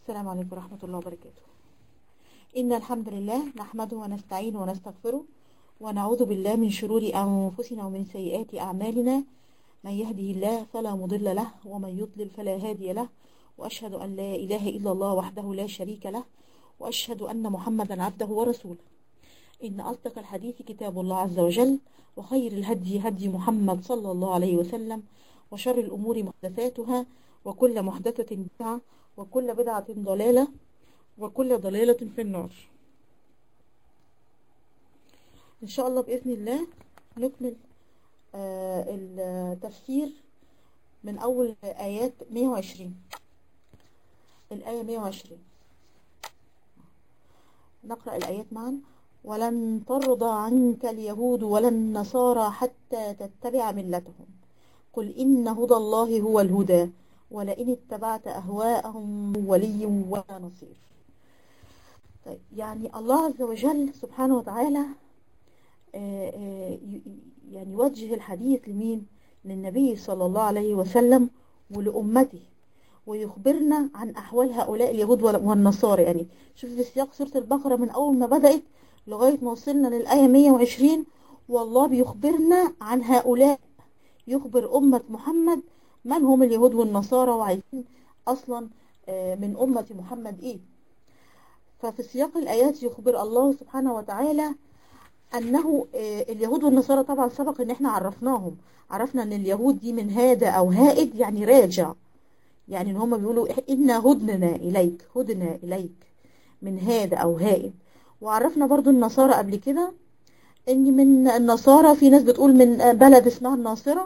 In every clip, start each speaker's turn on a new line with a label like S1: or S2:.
S1: السلام عليكم ورحمة الله وبركاته إن الحمد لله نحمده ونستعينه ونستغفره ونعوذ بالله من شرور أنفسنا ومن سيئات أعمالنا من يهده الله فلا مضل له ومن يضلل فلا هادي له وأشهد أن لا إله إلا الله وحده لا شريك له وأشهد أن محمدا عبده ورسوله إن أصدق الحديث كتاب الله عز وجل وخير الهدي هدي محمد صلى الله عليه وسلم وشر الأمور محدثاتها وكل محدثة بدعة وكل بدعة ضلالة وكل ضلالة في النار إن شاء الله بإذن الله نكمل آه التفسير من أول آيات 120 الآية 120 نقرأ الآيات معا ولن ترضى عنك اليهود ولا النصارى حتى تتبع ملتهم قل إن هدى الله هو الهدى ولئن اتبعت أهواءهم ولي ولا نصير طيب يعني الله عز وجل سبحانه وتعالى يعني يوجه الحديث لمين للنبي صلى الله عليه وسلم ولأمته ويخبرنا عن أحوال هؤلاء اليهود والنصارى يعني شوف في سياق سورة البقرة من أول ما بدأت لغاية ما وصلنا للآية 120 والله بيخبرنا عن هؤلاء يخبر أمة محمد من هم اليهود والنصارى وعايزين أصلا من أمة محمد إيه ففي سياق الآيات يخبر الله سبحانه وتعالى أنه اليهود والنصارى طبعا سبق أن احنا عرفناهم عرفنا أن اليهود دي من هذا أو هائد يعني راجع يعني ان هم بيقولوا إنا هدنا إليك هدنا إليك من هذا أو هائد وعرفنا برضو النصارى قبل كده ان من النصارى في ناس بتقول من بلد اسمها الناصرة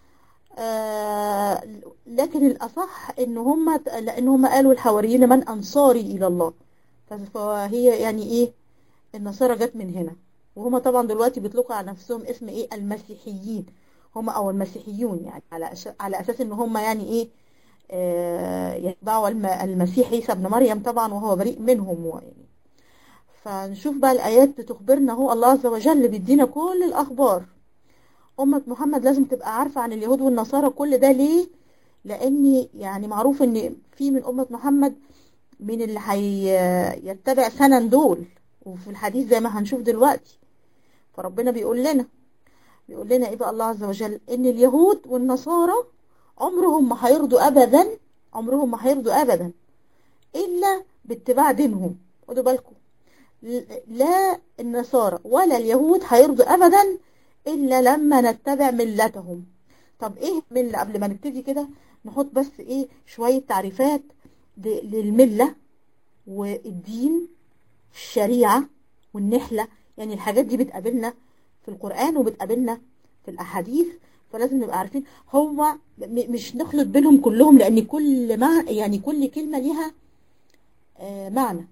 S1: آه لكن الأصح ان هم لأن هم قالوا الحواريين من أنصاري إلى الله فهي يعني ايه النصارى جت من هنا وهم طبعا دلوقتي بيطلقوا على نفسهم اسم ايه المسيحيين هم او المسيحيون يعني على على اساس ان هم يعني ايه آه يتبعوا المسيح عيسى ابن مريم طبعا وهو بريء منهم يعني فنشوف بقى الآيات بتخبرنا هو الله عز وجل بيدينا كل الأخبار أمة محمد لازم تبقى عارفة عن اليهود والنصارى كل ده ليه لأن يعني معروف أن في من أمة محمد من اللي هيتبع سنن دول وفي الحديث زي ما هنشوف دلوقتي فربنا بيقول لنا بيقول لنا إيه بقى الله عز وجل إن اليهود والنصارى عمرهم ما هيرضوا أبدا عمرهم ما هيرضوا أبدا إلا باتباع دينهم خدوا بالكم لا النصارى ولا اليهود هيرضوا ابدا الا لما نتبع ملتهم طب ايه ملة قبل ما نبتدي كده نحط بس ايه شوية تعريفات للملة والدين الشريعة والنحلة يعني الحاجات دي بتقابلنا في القرآن وبتقابلنا في الأحاديث فلازم نبقى عارفين هو مش نخلط بينهم كلهم لأن كل ما يعني كل كلمة ليها آه معنى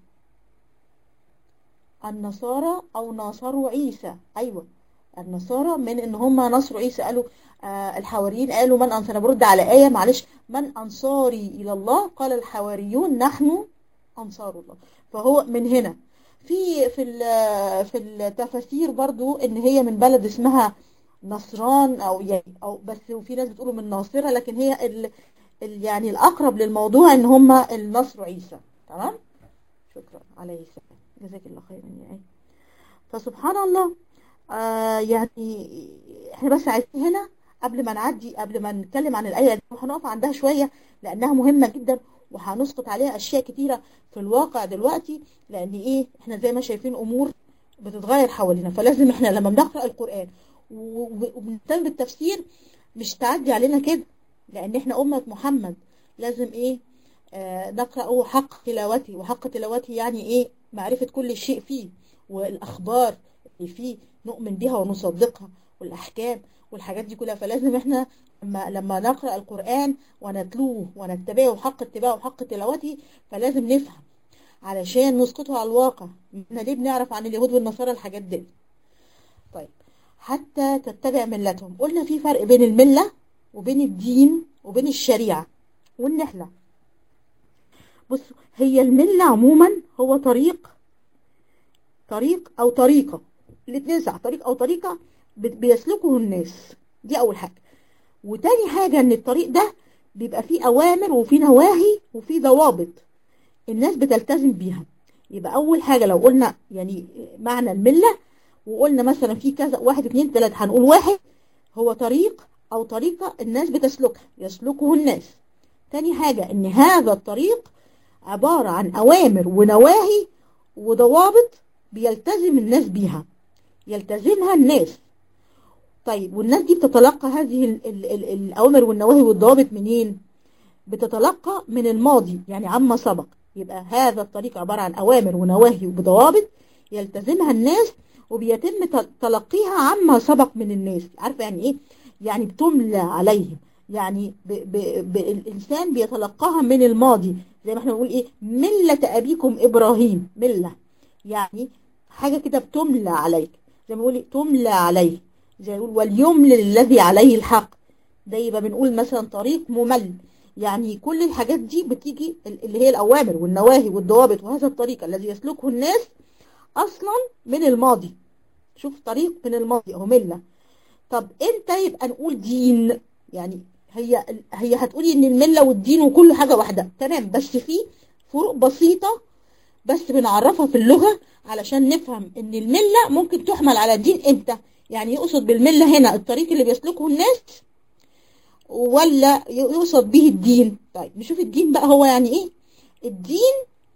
S1: النصارى او ناصروا عيسى ايوه النصارى من ان هم نصروا عيسى قالوا آه الحواريين قالوا من انصار برد على ايه معلش من انصاري الى الله قال الحواريون نحن انصار الله فهو من هنا في في في التفاسير برضو ان هي من بلد اسمها نصران او يعني او بس وفي ناس بتقولوا من ناصره لكن هي ال ال يعني الاقرب للموضوع ان هم النصر عيسى تمام شكرا عليه السلام جزاك الله خيرا يا ايه فسبحان الله آه يعني احنا بس عايزين هنا قبل ما نعدي قبل ما نتكلم عن الآية دي وهنقف عندها شوية لأنها مهمة جدا وهنسقط عليها أشياء كتيرة في الواقع دلوقتي لأن إيه احنا زي ما شايفين أمور بتتغير حوالينا فلازم احنا لما بنقرأ القرآن وبنهتم بالتفسير مش تعدي علينا كده لأن احنا أمة محمد لازم إيه آه نقرأه حق تلاوته وحق تلاوته يعني إيه معرفة كل شيء فيه والأخبار اللي فيه نؤمن بها ونصدقها والأحكام والحاجات دي كلها فلازم احنا لما, لما نقرأ القرآن ونتلوه ونتبعه حق اتباعه وحق تلاوته فلازم نفهم علشان نسقطه على الواقع احنا ليه بنعرف عن اليهود والنصارى الحاجات دي طيب حتى تتبع ملتهم قلنا في فرق بين الملة وبين الدين وبين الشريعة والنحلة بصوا هي الملة عموما هو طريق طريق أو طريقة الاثنين صح طريق أو طريقة بيسلكه الناس دي أول حاجة وتاني حاجة إن الطريق ده بيبقى فيه أوامر وفيه نواهي وفيه ضوابط الناس بتلتزم بيها يبقى اول حاجة لو قلنا يعني معنى الملة وقلنا مثلا في كذا واحد اتنين تلاتة هنقول واحد هو طريق او طريقة الناس بتسلكها يسلكه الناس تاني حاجة ان هذا الطريق عبارة عن اوامر ونواهي وضوابط بيلتزم الناس بيها يلتزمها الناس طيب والناس دي بتتلقى هذه ال ال ال الأوامر والنواهي والضوابط منين؟ بتتلقى من الماضي يعني عما سبق يبقى هذا الطريق عبارة عن أوامر ونواهي وضوابط يلتزمها الناس وبيتم تلقيها عما سبق من الناس عارفة يعني إيه؟ يعني بتملى عليهم يعني ب ب ب الإنسان بيتلقاها من الماضي زي ما احنا بنقول إيه ملة أبيكم إبراهيم ملة يعني حاجة كده بتملى عليك زي ما بنقول تملى عليه زي ما بنقول واليمل الذي عليه الحق ده يبقى بنقول مثلا طريق ممل يعني كل الحاجات دي بتيجي اللي هي الأوامر والنواهي والضوابط وهذا الطريق الذي يسلكه الناس أصلا من الماضي شوف طريق من الماضي أهو ملة طب امتى يبقى نقول دين يعني هي هي هتقولي ان المله والدين وكل حاجه واحده تمام بس في فروق بسيطه بس بنعرفها في اللغه علشان نفهم ان المله ممكن تحمل على الدين امتى يعني يقصد بالمله هنا الطريق اللي بيسلكه الناس ولا يقصد به الدين طيب نشوف الدين بقى هو يعني ايه الدين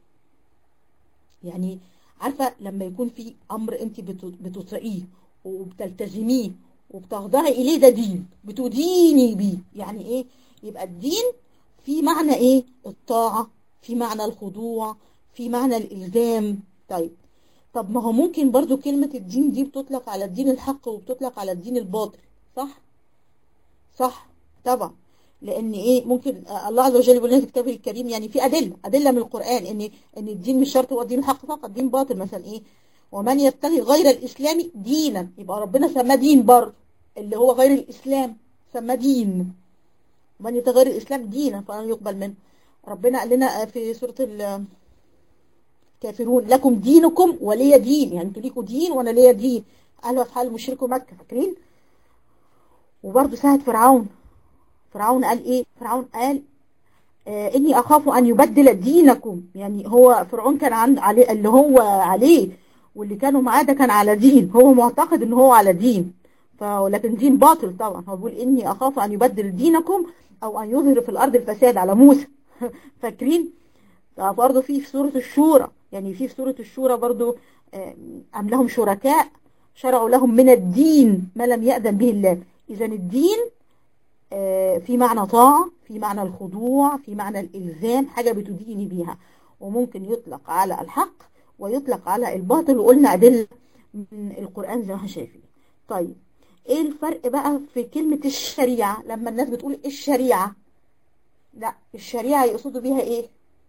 S1: يعني عارفه لما يكون في امر انت بتطيعيه وبتلتزميه وبتخضعي اليه ده دين بتديني بيه يعني ايه يبقى الدين في معنى ايه الطاعة في معنى الخضوع في معنى الالزام طيب طب ما هو ممكن برضو كلمة الدين دي بتطلق على الدين الحق وبتطلق على الدين الباطل صح صح طبعا لان ايه ممكن الله عز وجل يقول لنا في كتابه الكريم يعني في ادله ادله من القران ان ان الدين مش شرط هو الدين الحق فقط دين باطل مثلا ايه ومن يبتغي غير الاسلام دينا يبقى ربنا سماه دين برضه اللي هو غير الإسلام سمى دين ومن يتغير الإسلام دينا فلن يقبل منه ربنا قال لنا في سورة الكافرون لكم دينكم ولي دين يعني انتوا ليكوا دين وانا ليا دين قالوا في حال مشركوا مكة فاكرين وبرضه ساعة فرعون فرعون قال ايه فرعون قال آه اني اخاف ان يبدل دينكم يعني هو فرعون كان عند عليه اللي هو عليه واللي كانوا معاه ده كان على دين هو معتقد ان هو على دين ولكن دين باطل طبعا هو بيقول إني أخاف أن يبدل دينكم أو أن يظهر في الأرض الفساد على موسى فاكرين برضه في في سورة الشورى يعني في في سورة الشورى برضه أم لهم شركاء شرعوا لهم من الدين ما لم يأذن به الله إذا الدين في معنى طاعة في معنى الخضوع في معنى الإلزام حاجة بتديني بيها وممكن يطلق على الحق ويطلق على الباطل وقلنا أدلة من القرآن زي ما احنا شايفين طيب ايه الفرق بقى في كلمة الشريعة لما الناس بتقول الشريعة لا الشريعة يقصدوا بيها ايه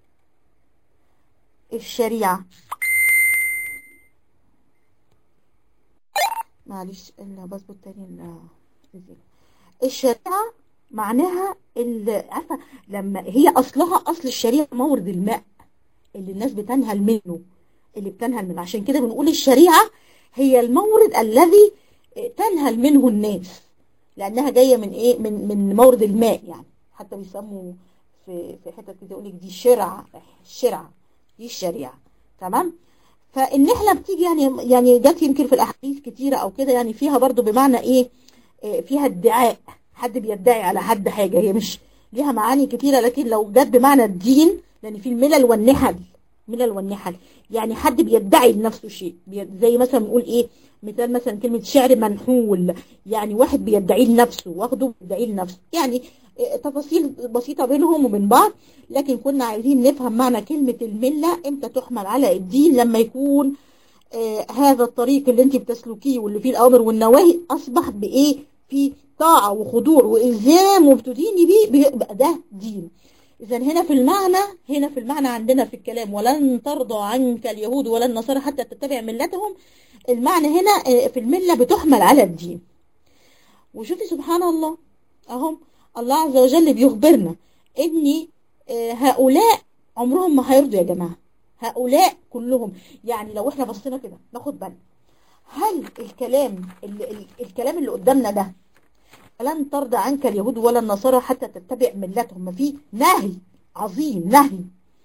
S1: الشريعة معلش الا بظبط تاني الشريعة معناها عارفة لما هي اصلها اصل الشريعة مورد الماء اللي الناس بتنهل منه اللي بتنهل منه عشان كده بنقول الشريعة هي المورد الذي تنهل منه الناس لانها جايه من ايه من من مورد الماء يعني حتى بيسموا في في حته كده يقول لك دي شرعه الشرعه دي الشريعه تمام فالنحله بتيجي يعني يعني جت يمكن في الاحاديث كتيره او كده يعني فيها برضو بمعنى ايه فيها ادعاء حد بيدعي على حد حاجه هي مش ليها معاني كتيره لكن لو جت بمعنى الدين لان في الملل والنحل ملل والنحل يعني حد بيدعي لنفسه شيء زي مثلا نقول ايه مثال مثلا كلمة شعر منحول يعني واحد بيدعي لنفسه واخده بيدعي لنفسه يعني تفاصيل بسيطة بينهم وبين بعض لكن كنا عايزين نفهم معنى كلمة الملة امتى تحمل على الدين لما يكون آه هذا الطريق اللي انت بتسلكيه واللي فيه الأوامر والنواهي أصبح بإيه في طاعة وخضوع وإلزام وبتديني بيه بيبقى ده دين إذا هنا في المعنى هنا في المعنى عندنا في الكلام ولن ترضى عنك اليهود ولا النصارى حتى تتبع ملتهم المعنى هنا في الملة بتحمل على الدين وشوفي سبحان الله اهم الله عز وجل بيخبرنا ان هؤلاء عمرهم ما هيرضوا يا جماعة هؤلاء كلهم يعني لو احنا بصينا كده ناخد بالنا هل الكلام اللي الكلام اللي قدامنا ده لن ترضى عنك اليهود ولا النصارى حتى تتبع ملتهم ما في نهي عظيم نهي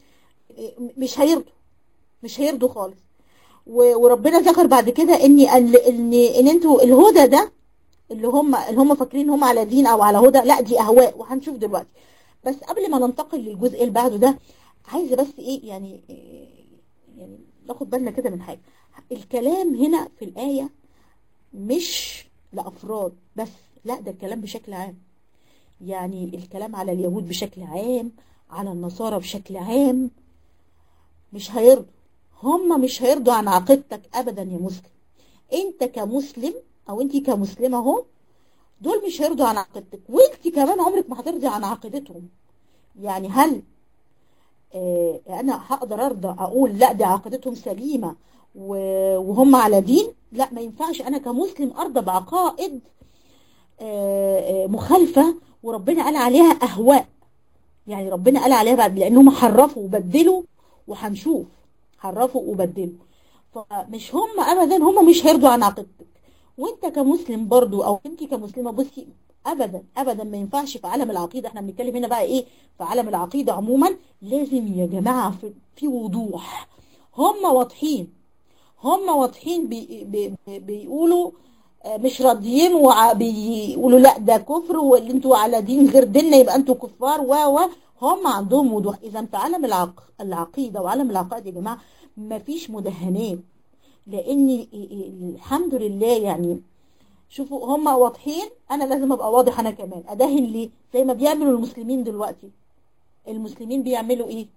S1: مش هيرضوا مش هيرضوا خالص وربنا ذكر بعد كده ان ان ان انتوا الهدى ده اللي هم اللي هم فاكرين هم على دين او على هدى لا دي اهواء وهنشوف دلوقتي بس قبل ما ننتقل للجزء اللي بعده ده عايزه بس ايه يعني يعني ناخد بالنا كده من حاجه الكلام هنا في الايه مش لافراد بس لا ده الكلام بشكل عام يعني الكلام على اليهود بشكل عام على النصارى بشكل عام مش هيرضوا هم مش هيرضوا عن عقيدتك ابدا يا مسلم انت كمسلم او انت كمسلمه اهو دول مش هيرضوا عن عقيدتك وانت كمان عمرك ما هترضي عن عقيدتهم يعني هل آه انا هقدر ارضى اقول لا دي عقيدتهم سليمه وهم على دين لا ما ينفعش انا كمسلم ارضى بعقائد آه آه مخالفه وربنا قال عليها اهواء يعني ربنا قال عليها بعد لانهم حرفوا وبدلوا وهنشوف حرفوا وبدلوا فمش هم ابدا هم مش هيرضوا عن عقيدتك وانت كمسلم برضو او انت كمسلمه بصي ابدا ابدا ما ينفعش في عالم العقيده احنا بنتكلم هنا بقى ايه في عالم العقيده عموما لازم يا جماعه في, في وضوح هم واضحين هم واضحين بي بي بيقولوا مش راضيين وبيقولوا لا ده كفر واللي انتوا على دين غير ديننا يبقى انتوا كفار و و هم عندهم وضوح اذا في عالم العق... العقيده وعالم العقائد يا جماعه ما فيش مدهنات لان الحمد لله يعني شوفوا هم واضحين انا لازم ابقى واضح انا كمان ادهن ليه زي ما بيعملوا المسلمين دلوقتي المسلمين بيعملوا ايه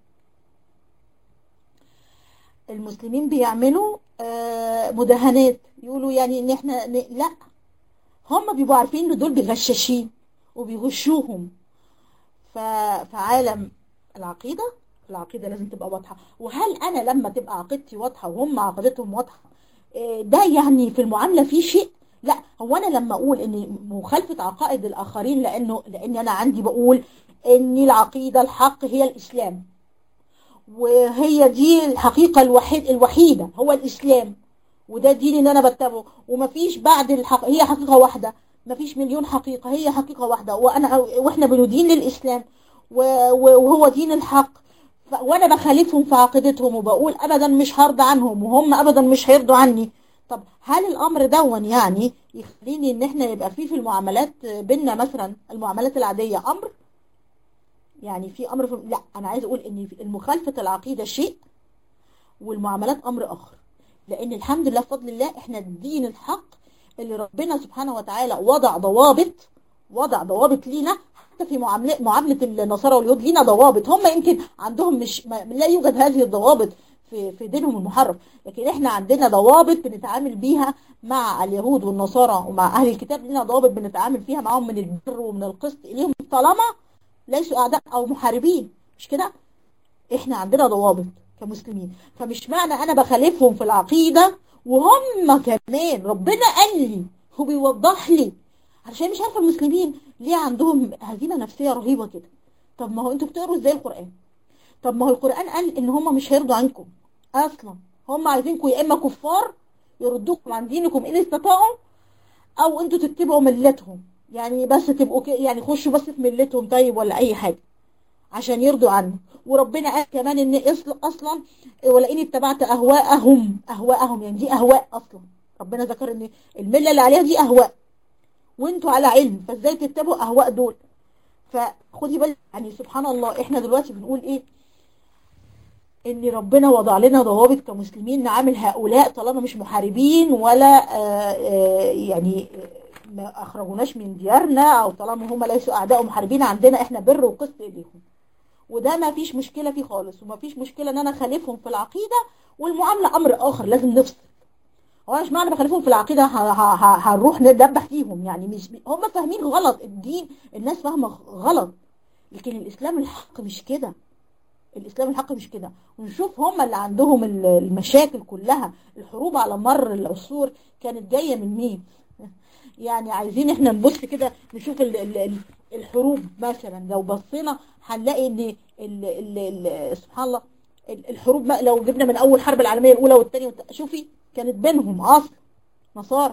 S1: المسلمين بيعملوا آه مدهنات يقولوا يعني ان احنا ن... لا هم بيبقوا عارفين ان دول بيغشاشين وبيغشوهم ففي عالم العقيده العقيده لازم تبقى واضحه وهل انا لما تبقى عقيدتي واضحه وهم عقيدتهم واضحه آه ده يعني في المعامله في شيء لا هو انا لما اقول ان مخالفه عقائد الاخرين لانه لان انا عندي بقول ان العقيده الحق هي الاسلام وهي دي الحقيقة الوحيد الوحيدة هو الإسلام وده الدين اللي أنا بتبعه ومفيش بعد الحق هي حقيقة واحدة مفيش مليون حقيقة هي حقيقة واحدة وأنا وإحنا بندين للإسلام وهو دين الحق وأنا بخالفهم في عقيدتهم وبقول أبدا مش هرضى عنهم وهم أبدا مش هيرضوا عني طب هل الأمر دون يعني يخليني إن إحنا يبقى فيه في المعاملات بينا مثلا المعاملات العادية أمر يعني في امر في... لا انا عايز اقول ان المخالفه العقيده شيء والمعاملات امر اخر لان الحمد لله بفضل الله احنا الدين الحق اللي ربنا سبحانه وتعالى وضع ضوابط وضع ضوابط لينا حتى في معامله معامله النصارى واليهود لينا ضوابط هم يمكن عندهم مش ما لا يوجد هذه الضوابط في في دينهم المحرف لكن احنا عندنا ضوابط بنتعامل بيها مع اليهود والنصارى ومع اهل الكتاب لنا ضوابط بنتعامل فيها معاهم من البر ومن القسط اليهم طالما ليسوا اعداء او محاربين مش كده احنا عندنا ضوابط كمسلمين فمش معنى انا بخالفهم في العقيدة وهم كمان ربنا قال لي هو بيوضح لي عشان مش عارفه المسلمين ليه عندهم هزيمه نفسيه رهيبه كده طب ما هو انتوا بتقروا ازاي القران طب ما هو القران قال ان هم مش هيرضوا عنكم اصلا هم عايزينكم يا اما كفار يردوكم عن دينكم ان استطاعوا او انتوا تتبعوا ملتهم يعني بس تبقوا يعني خشوا بس في ملتهم طيب ولا اي حاجه عشان يرضوا عنه وربنا قال كمان ان اصل اصلا ولئن اتبعت اهواءهم اهواءهم يعني دي اهواء اصلا ربنا ذكر ان المله اللي عليها دي اهواء وانتوا على علم فازاي تتبعوا اهواء دول فخدي بالك يعني سبحان الله احنا دلوقتي بنقول ايه ان ربنا وضع لنا ضوابط كمسلمين نعامل هؤلاء طالما مش محاربين ولا آآ آآ يعني ما اخرجوناش من ديارنا او طالما هم ليسوا اعداء محاربين عندنا احنا بر وقسط اليهم وده ما فيش مشكلة فيه خالص وما فيش مشكلة ان انا خالفهم في العقيدة والمعاملة امر اخر لازم نفصل هو مش معنى بخالفهم في العقيدة هنروح ندبح فيهم يعني مش هم فاهمين غلط الدين الناس فاهمة غلط لكن الاسلام الحق مش كده الاسلام الحق مش كده ونشوف هم اللي عندهم المشاكل كلها الحروب على مر العصور كانت جاية من مين يعني عايزين احنا نبص كده نشوف ال ال الحروب مثلا لو بصينا هنلاقي ان ال ال ال سبحان الله الحروب لو جبنا من اول حرب العالميه الاولى والثانيه شوفي كانت بينهم اصل نصارى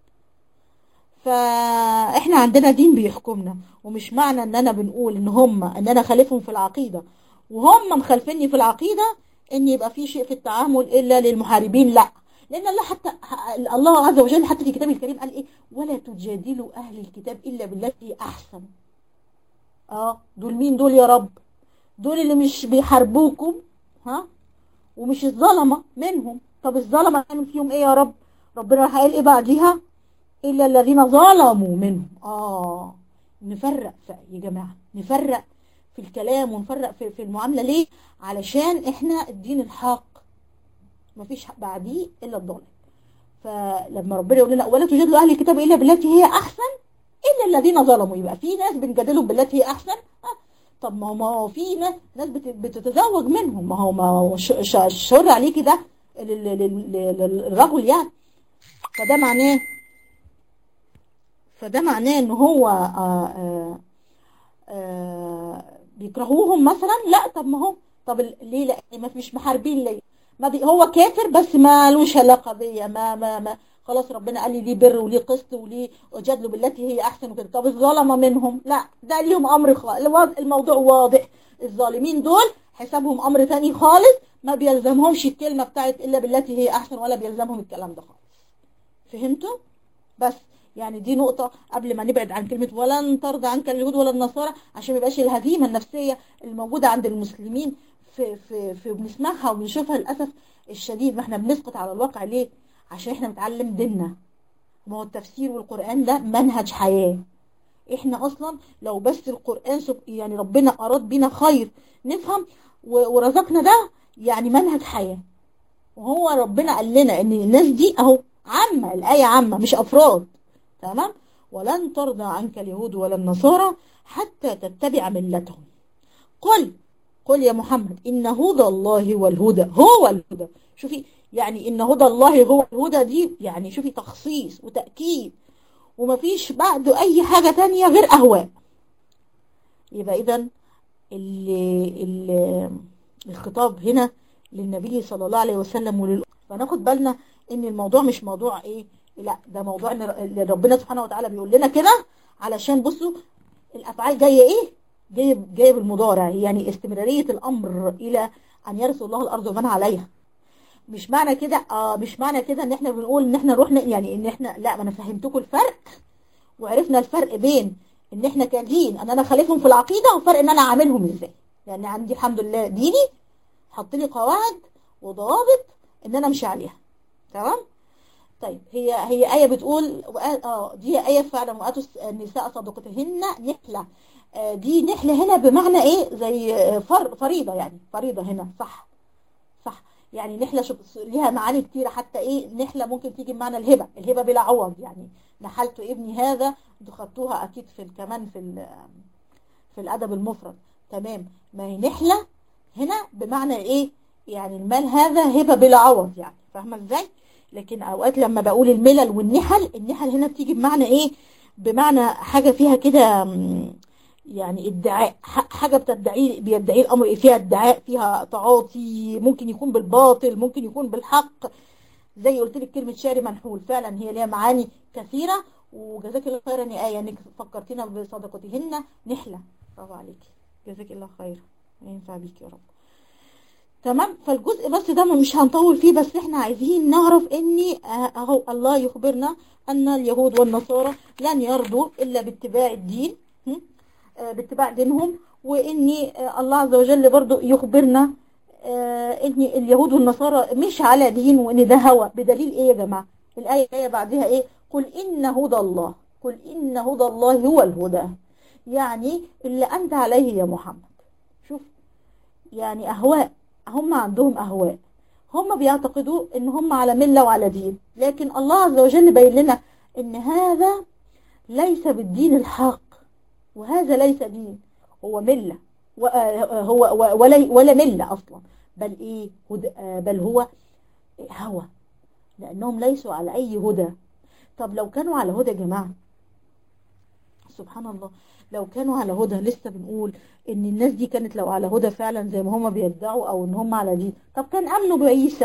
S1: فاحنا عندنا دين بيحكمنا ومش معنى ان انا بنقول ان هم ان انا خالفهم في العقيده وهم مخالفيني في العقيدة ان يبقى في شيء في التعامل الا للمحاربين لا لان الله حتى الله عز وجل حتى في كتابه الكريم قال ايه ولا تجادلوا اهل الكتاب الا بالتي احسن اه دول مين دول يا رب دول اللي مش بيحاربوكم ها ومش الظلمه منهم طب الظلمه كانوا فيهم ايه يا رب ربنا راح قال ايه بعديها الا الذين ظلموا منهم اه نفرق يا جماعه نفرق في الكلام ونفرق في, في المعامله ليه علشان احنا الدين الحق مفيش بعديه الا الضلال فلما ربنا يقول لنا ولا تجادلوا اهل الكتاب الا بالتي هي احسن الا الذين ظلموا يبقى في ناس بنجادلهم بالتي هي احسن طب ما هو ما هو في ناس ناس بتتزوج منهم ما هو ما هو الشر عليه كده للرجل يعني فده معناه فده معناه ان هو آآ آآ آآ بيكرهوهم مثلا لا طب ما هو طب ليه لا ما مش محاربين ليه ما بي هو كافر بس ما لوش علاقه بيا ما ما ما خلاص ربنا قال لي ليه بر وليه قسط وليه وجادلوا بالتي هي احسن وكده طب الظلمه منهم لا ده ليهم امر خالص الموضوع واضح الظالمين دول حسابهم امر ثاني خالص ما بيلزمهمش الكلمه بتاعت الا بالتي هي احسن ولا بيلزمهم الكلام ده خالص فهمتوا بس يعني دي نقطة قبل ما نبعد عن كلمة ولن ترضى عنك اليهود ولا النصارى عشان ما يبقاش الهزيمة النفسية الموجودة عند المسلمين في في في بنسمعها وبنشوفها للأسف الشديد ما احنا بنسقط على الواقع ليه؟ عشان احنا بنتعلم ديننا ما هو التفسير والقرآن ده منهج حياة احنا اصلا لو بس القرآن يعني ربنا اراد بينا خير نفهم ورزقنا ده يعني منهج حياة وهو ربنا قال لنا ان الناس دي اهو عامة الآية عامة مش أفراد تمام ولن ترضى عنك اليهود ولا النصارى حتى تتبع ملتهم قل قل يا محمد إن هدى الله هو الهدى هو الهدى شوفي يعني إن هدى الله هو الهدى دي يعني شوفي تخصيص وتأكيد ومفيش بعده أي حاجة تانية غير أهواء يبقى إذا الخطاب هنا للنبي صلى الله عليه وسلم ولل... فناخد بالنا ان الموضوع مش موضوع ايه لا ده موضوع ان ربنا سبحانه وتعالى بيقول لنا كده علشان بصوا الافعال جايه ايه جايه جايه بالمضارع يعني استمراريه الامر الى ان يرث الله الارض ومن عليها مش معنى كده اه مش معنى كده ان احنا بنقول ان احنا نروح يعني ان احنا لا ما انا فهمتكم الفرق وعرفنا الفرق بين ان احنا كدين ان انا خالفهم في العقيده وفرق ان انا عاملهم ازاي لان عندي الحمد لله ديني حط لي قواعد وضوابط ان انا امشي عليها تمام طيب هي هي آية بتقول اه دي آية فعلا وآتوا النساء صدقتهن نحلة آه دي نحلة هنا بمعنى ايه زي فر فريضة يعني فريضة هنا صح صح يعني نحلة ليها معاني كتيرة حتى ايه نحلة ممكن تيجي بمعنى الهبة الهبة بلا عوض يعني نحلت ابني هذا انتوا خدتوها اكيد في كمان في في الادب المفرد تمام ما هي نحلة هنا بمعنى ايه يعني المال هذا هبة بلا عوض يعني فاهمة ازاي لكن اوقات لما بقول الملل والنحل النحل هنا بتيجي بمعنى ايه بمعنى حاجة فيها كده يعني ادعاء حاجة بتدعي بيدعي الامر فيها ادعاء فيها تعاطي ممكن يكون بالباطل ممكن يكون بالحق زي قلت لك كلمة شاري منحول فعلا هي ليها معاني كثيرة وجزاك الله خيرا يا آية انك فكرتينا بصدقتهن نحلة برافو عليكي جزاك الله خير ينفع بيك يا رب تمام فالجزء بس ده مش هنطول فيه بس احنا عايزين نعرف ان اهو الله يخبرنا ان اليهود والنصارى لن يرضوا الا باتباع الدين باتباع دينهم وان الله عز وجل برضو يخبرنا ان اليهود والنصارى مش على دين وان ده هوى بدليل ايه يا جماعه الايه الجايه بعدها ايه قل ان هدى الله قل ان هدى الله هو الهدى يعني اللي انت عليه يا محمد شوف يعني اهواء هم عندهم أهواء هم بيعتقدوا ان هم على ملة وعلى دين لكن الله عز وجل بين لنا ان هذا ليس بالدين الحق وهذا ليس دين هو ملة هو ولا ولا ملة اصلا بل ايه بل هو هوى لانهم ليسوا على اي هدى طب لو كانوا على هدى يا جماعه سبحان الله لو كانوا على هدى لسه بنقول ان الناس دي كانت لو على هدى فعلا زي ما هم بيدعوا او ان هم على دين طب كان امنوا بعيسى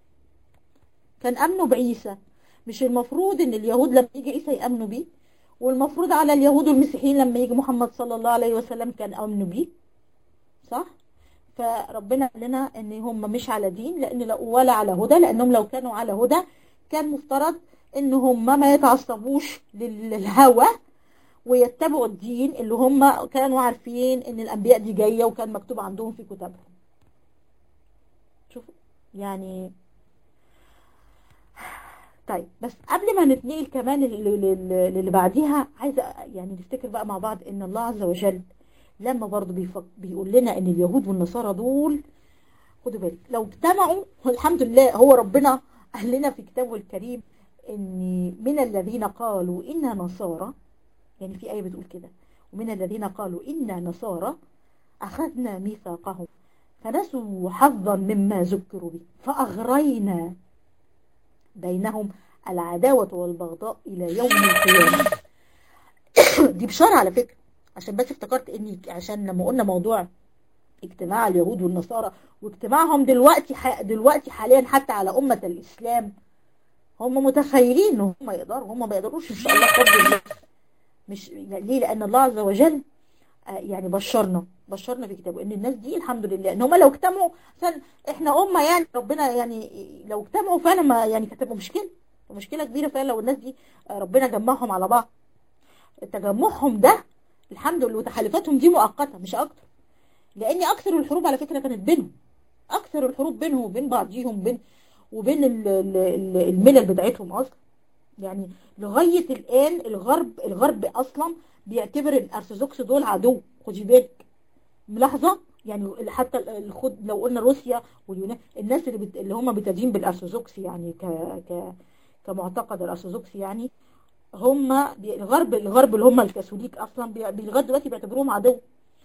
S1: كان امنوا بعيسى مش المفروض ان اليهود لما يجي عيسى يامنوا بيه والمفروض على اليهود والمسيحيين لما يجي محمد صلى الله عليه وسلم كان امنوا بيه صح فربنا قال لنا ان هم مش على دين لان لو ولا على هدى لانهم لو كانوا على هدى كان مفترض ان هم ما يتعصبوش لل- للهوى ويتبعوا الدين اللي هم كانوا عارفين ان الانبياء دي جايه وكان مكتوب عندهم في كتبهم شوفوا يعني طيب بس قبل ما نتنقل كمان لل- لل- للي بعديها عايزه يعني نفتكر بقى مع بعض ان الله عز وجل لما برضه بيفك بيقول لنا ان اليهود والنصارى دول خدوا بالك لو اجتمعوا والحمد لله هو ربنا قال لنا في كتابه الكريم ان من الذين قالوا انا نصارى يعني في آية بتقول كده ومن الذين قالوا إنا نصارى أخذنا ميثاقهم فنسوا حظا مما ذكروا به فأغرينا بينهم العداوة والبغضاء إلى يوم القيامة دي بشارة على فكرة عشان بس افتكرت اني عشان لما قلنا موضوع اجتماع اليهود والنصارى واجتماعهم دلوقتي ح... دلوقتي حاليا حتى على أمة الإسلام هم متخيلين ان هم يقدروا هم ما يقدروش ان شاء الله بفضل الله مش ليه لان الله عز وجل آه، يعني بشرنا بشرنا في كتابه ان الناس دي الحمد لله ان هم لو اجتمعوا عشان احنا امه يعني ربنا يعني لو اجتمعوا فعلا ما يعني كانت هتبقى مشكله مشكله كبيره فعلا لو الناس دي آه، ربنا جمعهم على بعض تجمعهم ده الحمد لله وتحالفاتهم دي مؤقته مش اكتر لان اكثر الحروب على فكره كانت بينهم اكثر الحروب بينهم وبين بعضيهم بين وبين ال- ال- ال- الملل بتاعتهم اصلا يعني لغايه الان الغرب الغرب اصلا بيعتبر الارثوذكس دول عدو خدي بالك ملاحظه يعني حتى ال- الخد لو قلنا روسيا واليونان الناس اللي بت... اللي هم بتدين بالارثوذكس يعني ك... ك... كمعتقد الارثوذكس يعني هم بي... الغرب الغرب اللي هم الكاثوليك اصلا بي... بي- لغايه دلوقتي بيعتبروهم عدو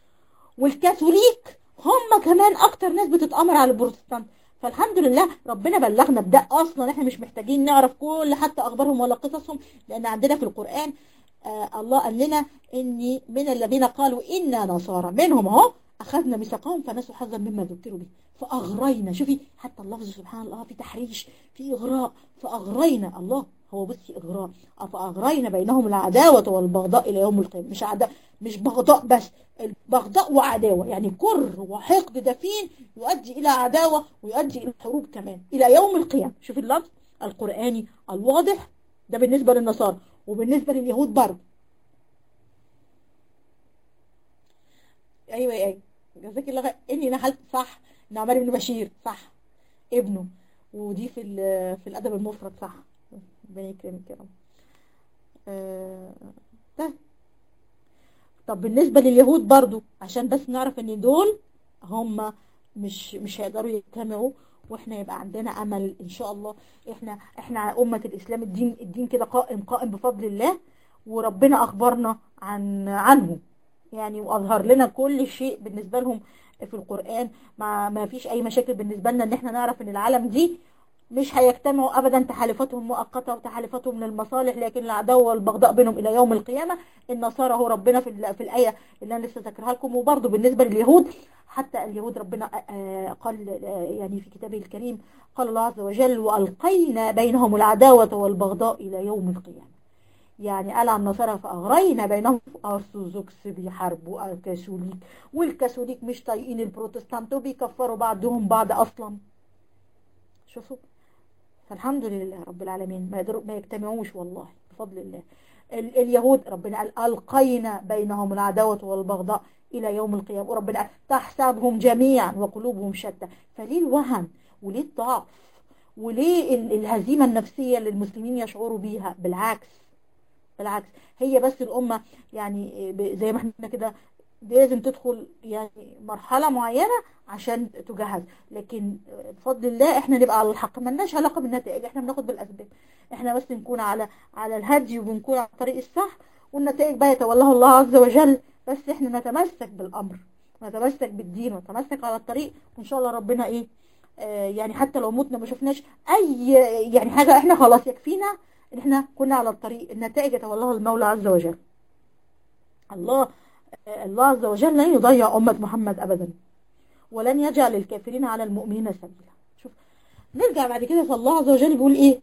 S1: والكاثوليك هم كمان اكتر ناس بتتامر على البروتستانت فالحمد لله ربنا بلغنا بده اصلا احنا مش محتاجين نعرف كل حتى اخبارهم ولا قصصهم لان عندنا في القران آه الله قال لنا اني من الذين قالوا انا نصارى منهم اهو اخذنا ميثاقهم فنسوا حظا مما ذكروا به فاغرينا شوفي حتى اللفظ سبحان الله في تحريش في اغراء فاغرينا الله هو بصي اغراء فاغرينا بينهم العداوه والبغضاء الى يوم القيامه مش عدا مش بغضاء بس البغضاء وعداوه يعني كره وحقد دفين يؤدي الى عداوه ويؤدي الى حروب كمان الى يوم القيامه شوفي اللفظ القراني الواضح ده بالنسبه للنصارى وبالنسبه لليهود برضه ايوه ايوه جزاك الله خير اني نحلت صح نعمان بن بشير صح ابنه ودي في ال- في الادب المفرد صح ربنا يكرمك يا رب آه، ده طب بالنسبه لليهود برضو عشان بس نعرف ان دول هم مش مش هيقدروا يجتمعوا واحنا يبقى عندنا امل ان شاء الله احنا احنا امه الاسلام الدين الدين كده قائم قائم بفضل الله وربنا اخبرنا عن عنه يعني واظهر لنا كل شيء بالنسبه لهم في القران ما ما فيش اي مشاكل بالنسبه لنا ان احنا نعرف ان العالم دي مش هيجتمعوا ابدا تحالفاتهم مؤقته وتحالفاتهم للمصالح لكن العداوه والبغضاء بينهم الى يوم القيامه النصارى هو ربنا في ال- في الايه اللي انا لسه ذاكرها لكم وبرضه بالنسبه لليهود حتى اليهود ربنا آه، قال آه، يعني في كتابه الكريم قال الله عز وجل والقينا بينهم العداوه والبغضاء الى يوم القيامه يعني قال عن النصارى فأغرينا بينهم أرثوذكس بيحاربوا الكاثوليك والكاثوليك مش طايقين البروتستانت وبيكفروا بعضهم بعض أصلا شوفوا فالحمد لله رب العالمين ما يقدروا ما يجتمعوش والله بفضل الله ال اليهود ربنا قال ألقينا بينهم العداوة والبغضاء إلى يوم القيامة وربنا قال تحسبهم جميعا وقلوبهم شتى فليه الوهن وليه الضعف وليه ال- الهزيمة النفسية اللي المسلمين يشعروا بيها بالعكس بالعكس هي بس الأمة يعني ب- زي ما احنا كده لازم تدخل يعني مرحلة معينة عشان تجهز لكن بفضل الله احنا نبقى على الحق ملناش علاقة بالنتائج احنا بناخد بالأسباب احنا بس نكون على على الهدي وبنكون على الطريق الصح والنتائج بقى يتولاها الله عز وجل بس احنا نتمسك بالأمر نتمسك بالدين ونتمسك على الطريق وان شاء الله ربنا ايه آه يعني حتى لو متنا ما شفناش اي يعني حاجة احنا خلاص يكفينا ان احنا كنا على الطريق النتائج يتولاها المولى عز وجل الله الله عز وجل لن يضيع أمة محمد أبدا ولن يجعل الكافرين على المؤمنين سبيلا شوف نرجع بعد كده فالله عز وجل بيقول ايه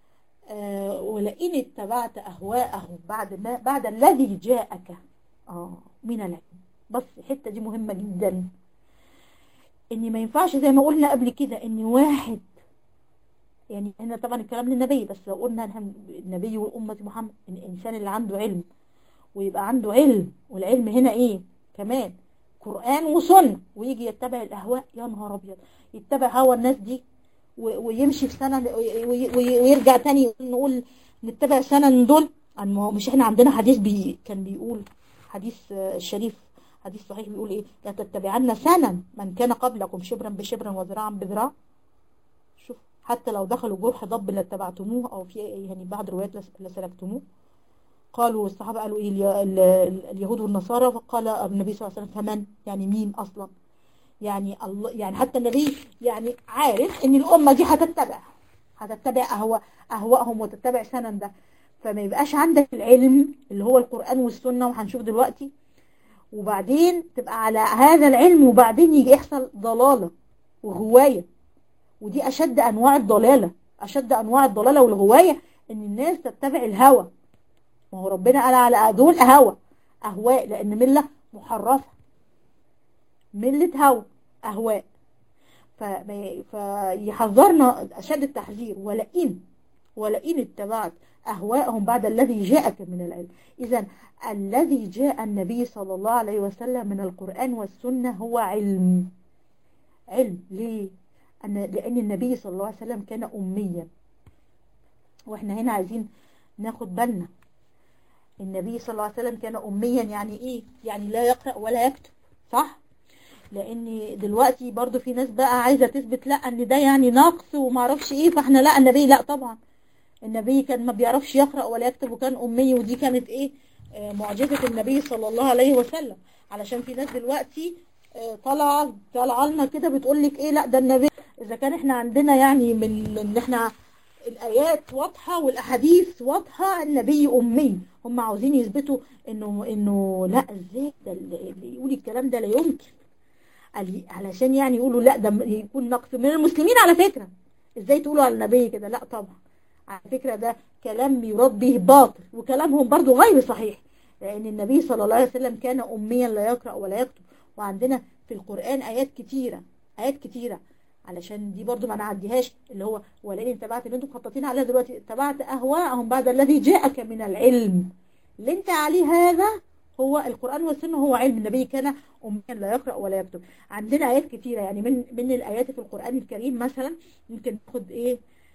S1: آه ولئن اتبعت أهواءهم بعد ما بعد الذي جاءك اه من العلم بس الحتة دي مهمة جدا ان ما ينفعش زي ما قلنا قبل كده ان واحد يعني هنا طبعا الكلام للنبي بس لو قلنا إن النبي وأمة محمد إن الإنسان اللي عنده علم ويبقى عنده علم والعلم هنا إيه كمان قرآن وسنة ويجي يتبع الأهواء يا نهار أبيض يتبع هوا الناس دي و- ويمشي في سنة وي- وي- وي- ويرجع تاني نقول نتبع سنة من دول عن ما هو مش احنا عندنا حديث بي كان بيقول حديث آه، الشريف حديث صحيح بيقول ايه لا تتبعن سنن من كان قبلكم شبرا بشبرا وذراعا بذراع شوف حتى لو دخلوا جرح ضب لاتبعتموه او في يعني بعض الروايات لس- لسلكتموه قالوا الصحابة قالوا ايه الي- ال- ال- اليهود والنصارى فقال النبي صلى الله عليه وسلم فمن يعني مين اصلا يعني الله يعني حتى النبي يعني عارف ان الامة دي هتتبع هتتبع أهواء أهواءهم وتتبع سنن ده فما يبقاش عندك العلم اللي هو القرآن والسنة وهنشوف دلوقتي وبعدين تبقى على هذا العلم وبعدين يجي يحصل ضلالة وغواية ودي أشد أنواع الضلالة أشد أنواع الضلالة والغواية إن الناس تتبع الهوى ما هو ربنا قال على دول هوى أهواء لأن ملة محرفة ملة هوى أهواء فما- فيحذرنا أشد التحذير ولئن ولئن اتبعت أهواءهم بعد الذي جاءك من العلم إذا الذي جاء النبي صلى الله عليه وسلم من القرآن والسنة هو علم علم ليه؟ أن لأن النبي صلى الله عليه وسلم كان أميا وإحنا هنا عايزين ناخد بالنا النبي صلى الله عليه وسلم كان أميا يعني إيه؟ يعني لا يقرأ ولا يكتب صح؟ لان دلوقتي برضو في ناس بقى عايزه تثبت لا ان ده يعني نقص وما اعرفش ايه فاحنا لا النبي لا طبعا النبي كان ما بيعرفش يقرا ولا يكتب وكان امي ودي كانت ايه آه، معجزه النبي صلى الله عليه وسلم علشان في ناس دلوقتي آه، طالعه طالعه لنا كده بتقول لك ايه لا ده النبي اذا كان احنا عندنا يعني من ان احنا الايات واضحه والاحاديث واضحه النبي امي هم عاوزين يثبتوا انه انه لا ازاي ده اللي اللي يقول الكلام ده لا يمكن قال- علشان يعني يقولوا لا ده يكون نقص من المسلمين على فكرة ازاي تقولوا على النبي كده لا طبعا على فكرة ده كلام يراد به باطل وكلامهم برضو غير صحيح لأن النبي صلى الله عليه وسلم كان أميا لا يقرأ ولا يكتب وعندنا في القرآن آيات كتيرة آيات كتيرة علشان دي برضو ما نعديهاش اللي هو ولئن اتبعت اللي انتم مخططين عليها دلوقتي اتبعت أهواءهم بعد الذي جاءك من العلم اللي انت عليه هذا هو القرآن والسنة هو علم النبي كان أميا لا يقرأ ولا يكتب عندنا آيات كتيرة يعني من من الآيات في القرآن الكريم مثلا ممكن ناخد إيه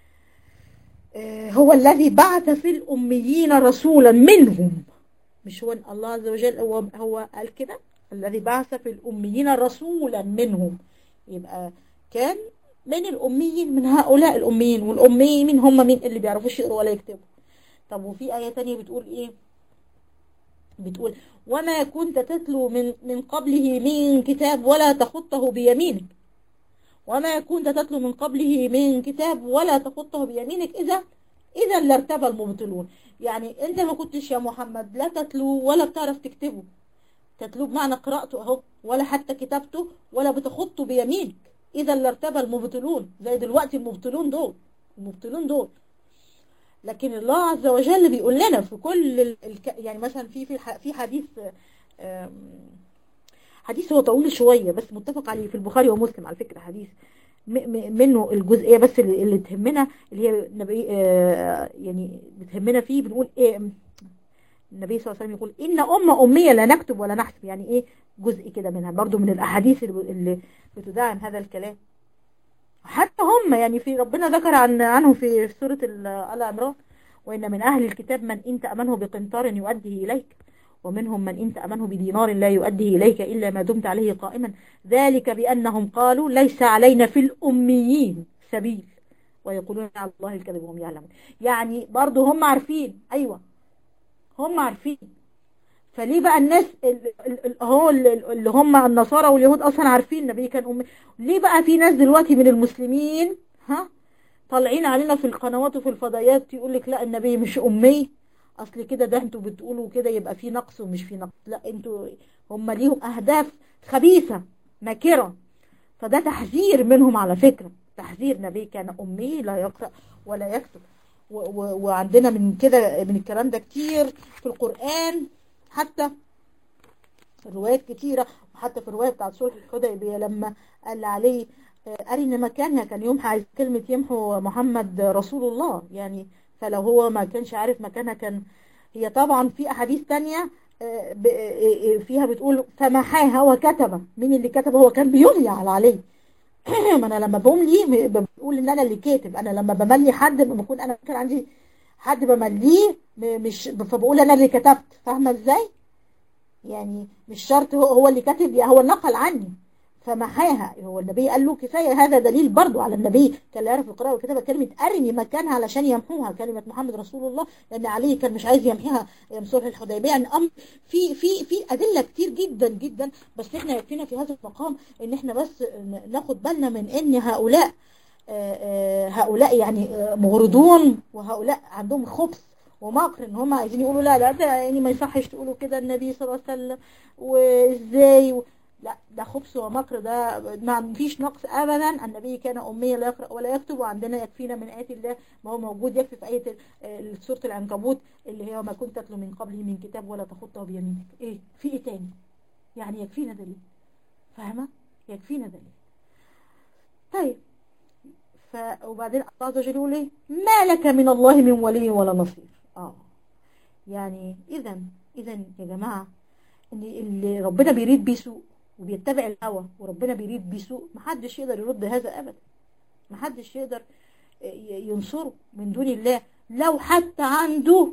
S1: آه، هو الذي بعث في الأميين رسولا منهم مش هو الله عز وجل هو هو قال كده الذي بعث في الأميين رسولا منهم يبقى كان من الأميين من هؤلاء الأميين والأميين هم مين اللي بيعرفوش يقروا ولا يكتبوا طب وفي آية تانية بتقول إيه بتقول وما كنت تتلو من من قبله من كتاب ولا تخطه بيمينك وما كنت تتلو من قبله من كتاب ولا تخطه بيمينك إذا إذا لارتبى المبطلون يعني أنت ما كنتش يا محمد لا تتلو ولا بتعرف تكتبه تتلو بمعنى قراءته أهو ولا حتى كتابته ولا بتخطه بيمينك إذا لارتبى المبطلون زي دلوقتي المبطلون دول المبطلون دول لكن الله عز وجل بيقول لنا في كل ال... الك- يعني مثلا في في الح- في حديث آم، حديث هو طويل شويه بس متفق عليه في البخاري ومسلم على فكره حديث م- م- منه الجزئيه بس اللي, اللي تهمنا اللي هي النبي آه، يعني بتهمنا فيه بنقول ايه النبي صلى الله عليه وسلم يقول ان امه اميه لا نكتب ولا نحسب يعني ايه جزء كده منها برضو من الاحاديث اللي اللي بتدعم هذا الكلام حتى هم يعني في ربنا ذكر عن عنه في في سورة ال- آل عمران وإن من أهل الكتاب من إن تأمنه بقنطار يؤديه إليك ومنهم من إن تأمنه بدينار لا يؤديه إليك إلا ما دمت عليه قائما ذلك بأنهم قالوا ليس علينا في الأميين سبيل ويقولون على الله الكذب وهم يعلمون يعني برضو هم عارفين أيوة هم عارفين فليه بقى الناس ال- ال- ال- هو ال- اللي هم النصارى واليهود اصلا عارفين النبي كان امي ليه بقى في ناس دلوقتي من المسلمين ها طالعين علينا في القنوات وفي الفضائيات يقول لك لا النبي مش امي اصل كده ده انتوا بتقولوا كده يبقى في نقص ومش في نقص لا انتوا هم ليهم اهداف خبيثه ماكره فده تحذير منهم على فكره تحذير نبي كان امي لا يقرا ولا يكتب و و وعندنا من كده من الكلام ده كتير في القران حتى الروايات كتيرة وحتى في الرواية بتاعت صلح الحديبية لما قال عليه أرني مكانها كان يمحى عايز كلمة يمحو محمد رسول الله يعني فلو هو ما كانش عارف مكانها كان هي طبعا في أحاديث تانية فيها بتقول فمحاها وكتب مين اللي كتب هو كان بيملي على عليه ما انا لما بملي بقول ان انا اللي كاتب انا لما بملي حد بكون انا كان عندي حد بمليه مش فبقول انا اللي كتبت فاهمه ازاي يعني مش شرط هو هو اللي كاتب هو نقل عني فمحاها هو النبي قال له كفايه هذا دليل برضو على النبي كان لا يعرف القراءه والكتابه كلمه ارني مكانها علشان يمحوها كلمه محمد رسول الله لان علي كان مش عايز يمحيها يوم صلح الحديبيه يعني امر في في في ادله كتير جدا جدا بس احنا يكفينا في هذا المقام ان احنا بس ناخد بالنا من ان هؤلاء هؤلاء يعني مغرضون وهؤلاء عندهم خبث ومكر ان هم عايزين يقولوا لا لا ده يعني ما يصحش تقولوا كده النبي صلى الله عليه وسلم وازاي و... لا ده خبث ومكر ده ما فيش نقص ابدا النبي كان اميا لا يقرا ولا يكتب وعندنا يكفينا من ايات الله ما هو موجود يكفي في ايه سوره العنكبوت اللي هي ما كنت تتلو من قبله من كتاب ولا تخطه بيمينك ايه في ايه تاني يعني يكفينا دليل فاهمه يكفينا دليل طيب ف وبعدين الله عز وجل يقول ايه ما لك من الله من ولي ولا نصير اه يعني اذا اذا يا جماعه ان اللي ربنا بيريد بيه سوء وبيتبع الهوى وربنا بيريد بيه سوء محدش يقدر يرد هذا ابدا محدش يقدر ينصره من دون الله لو حتى عنده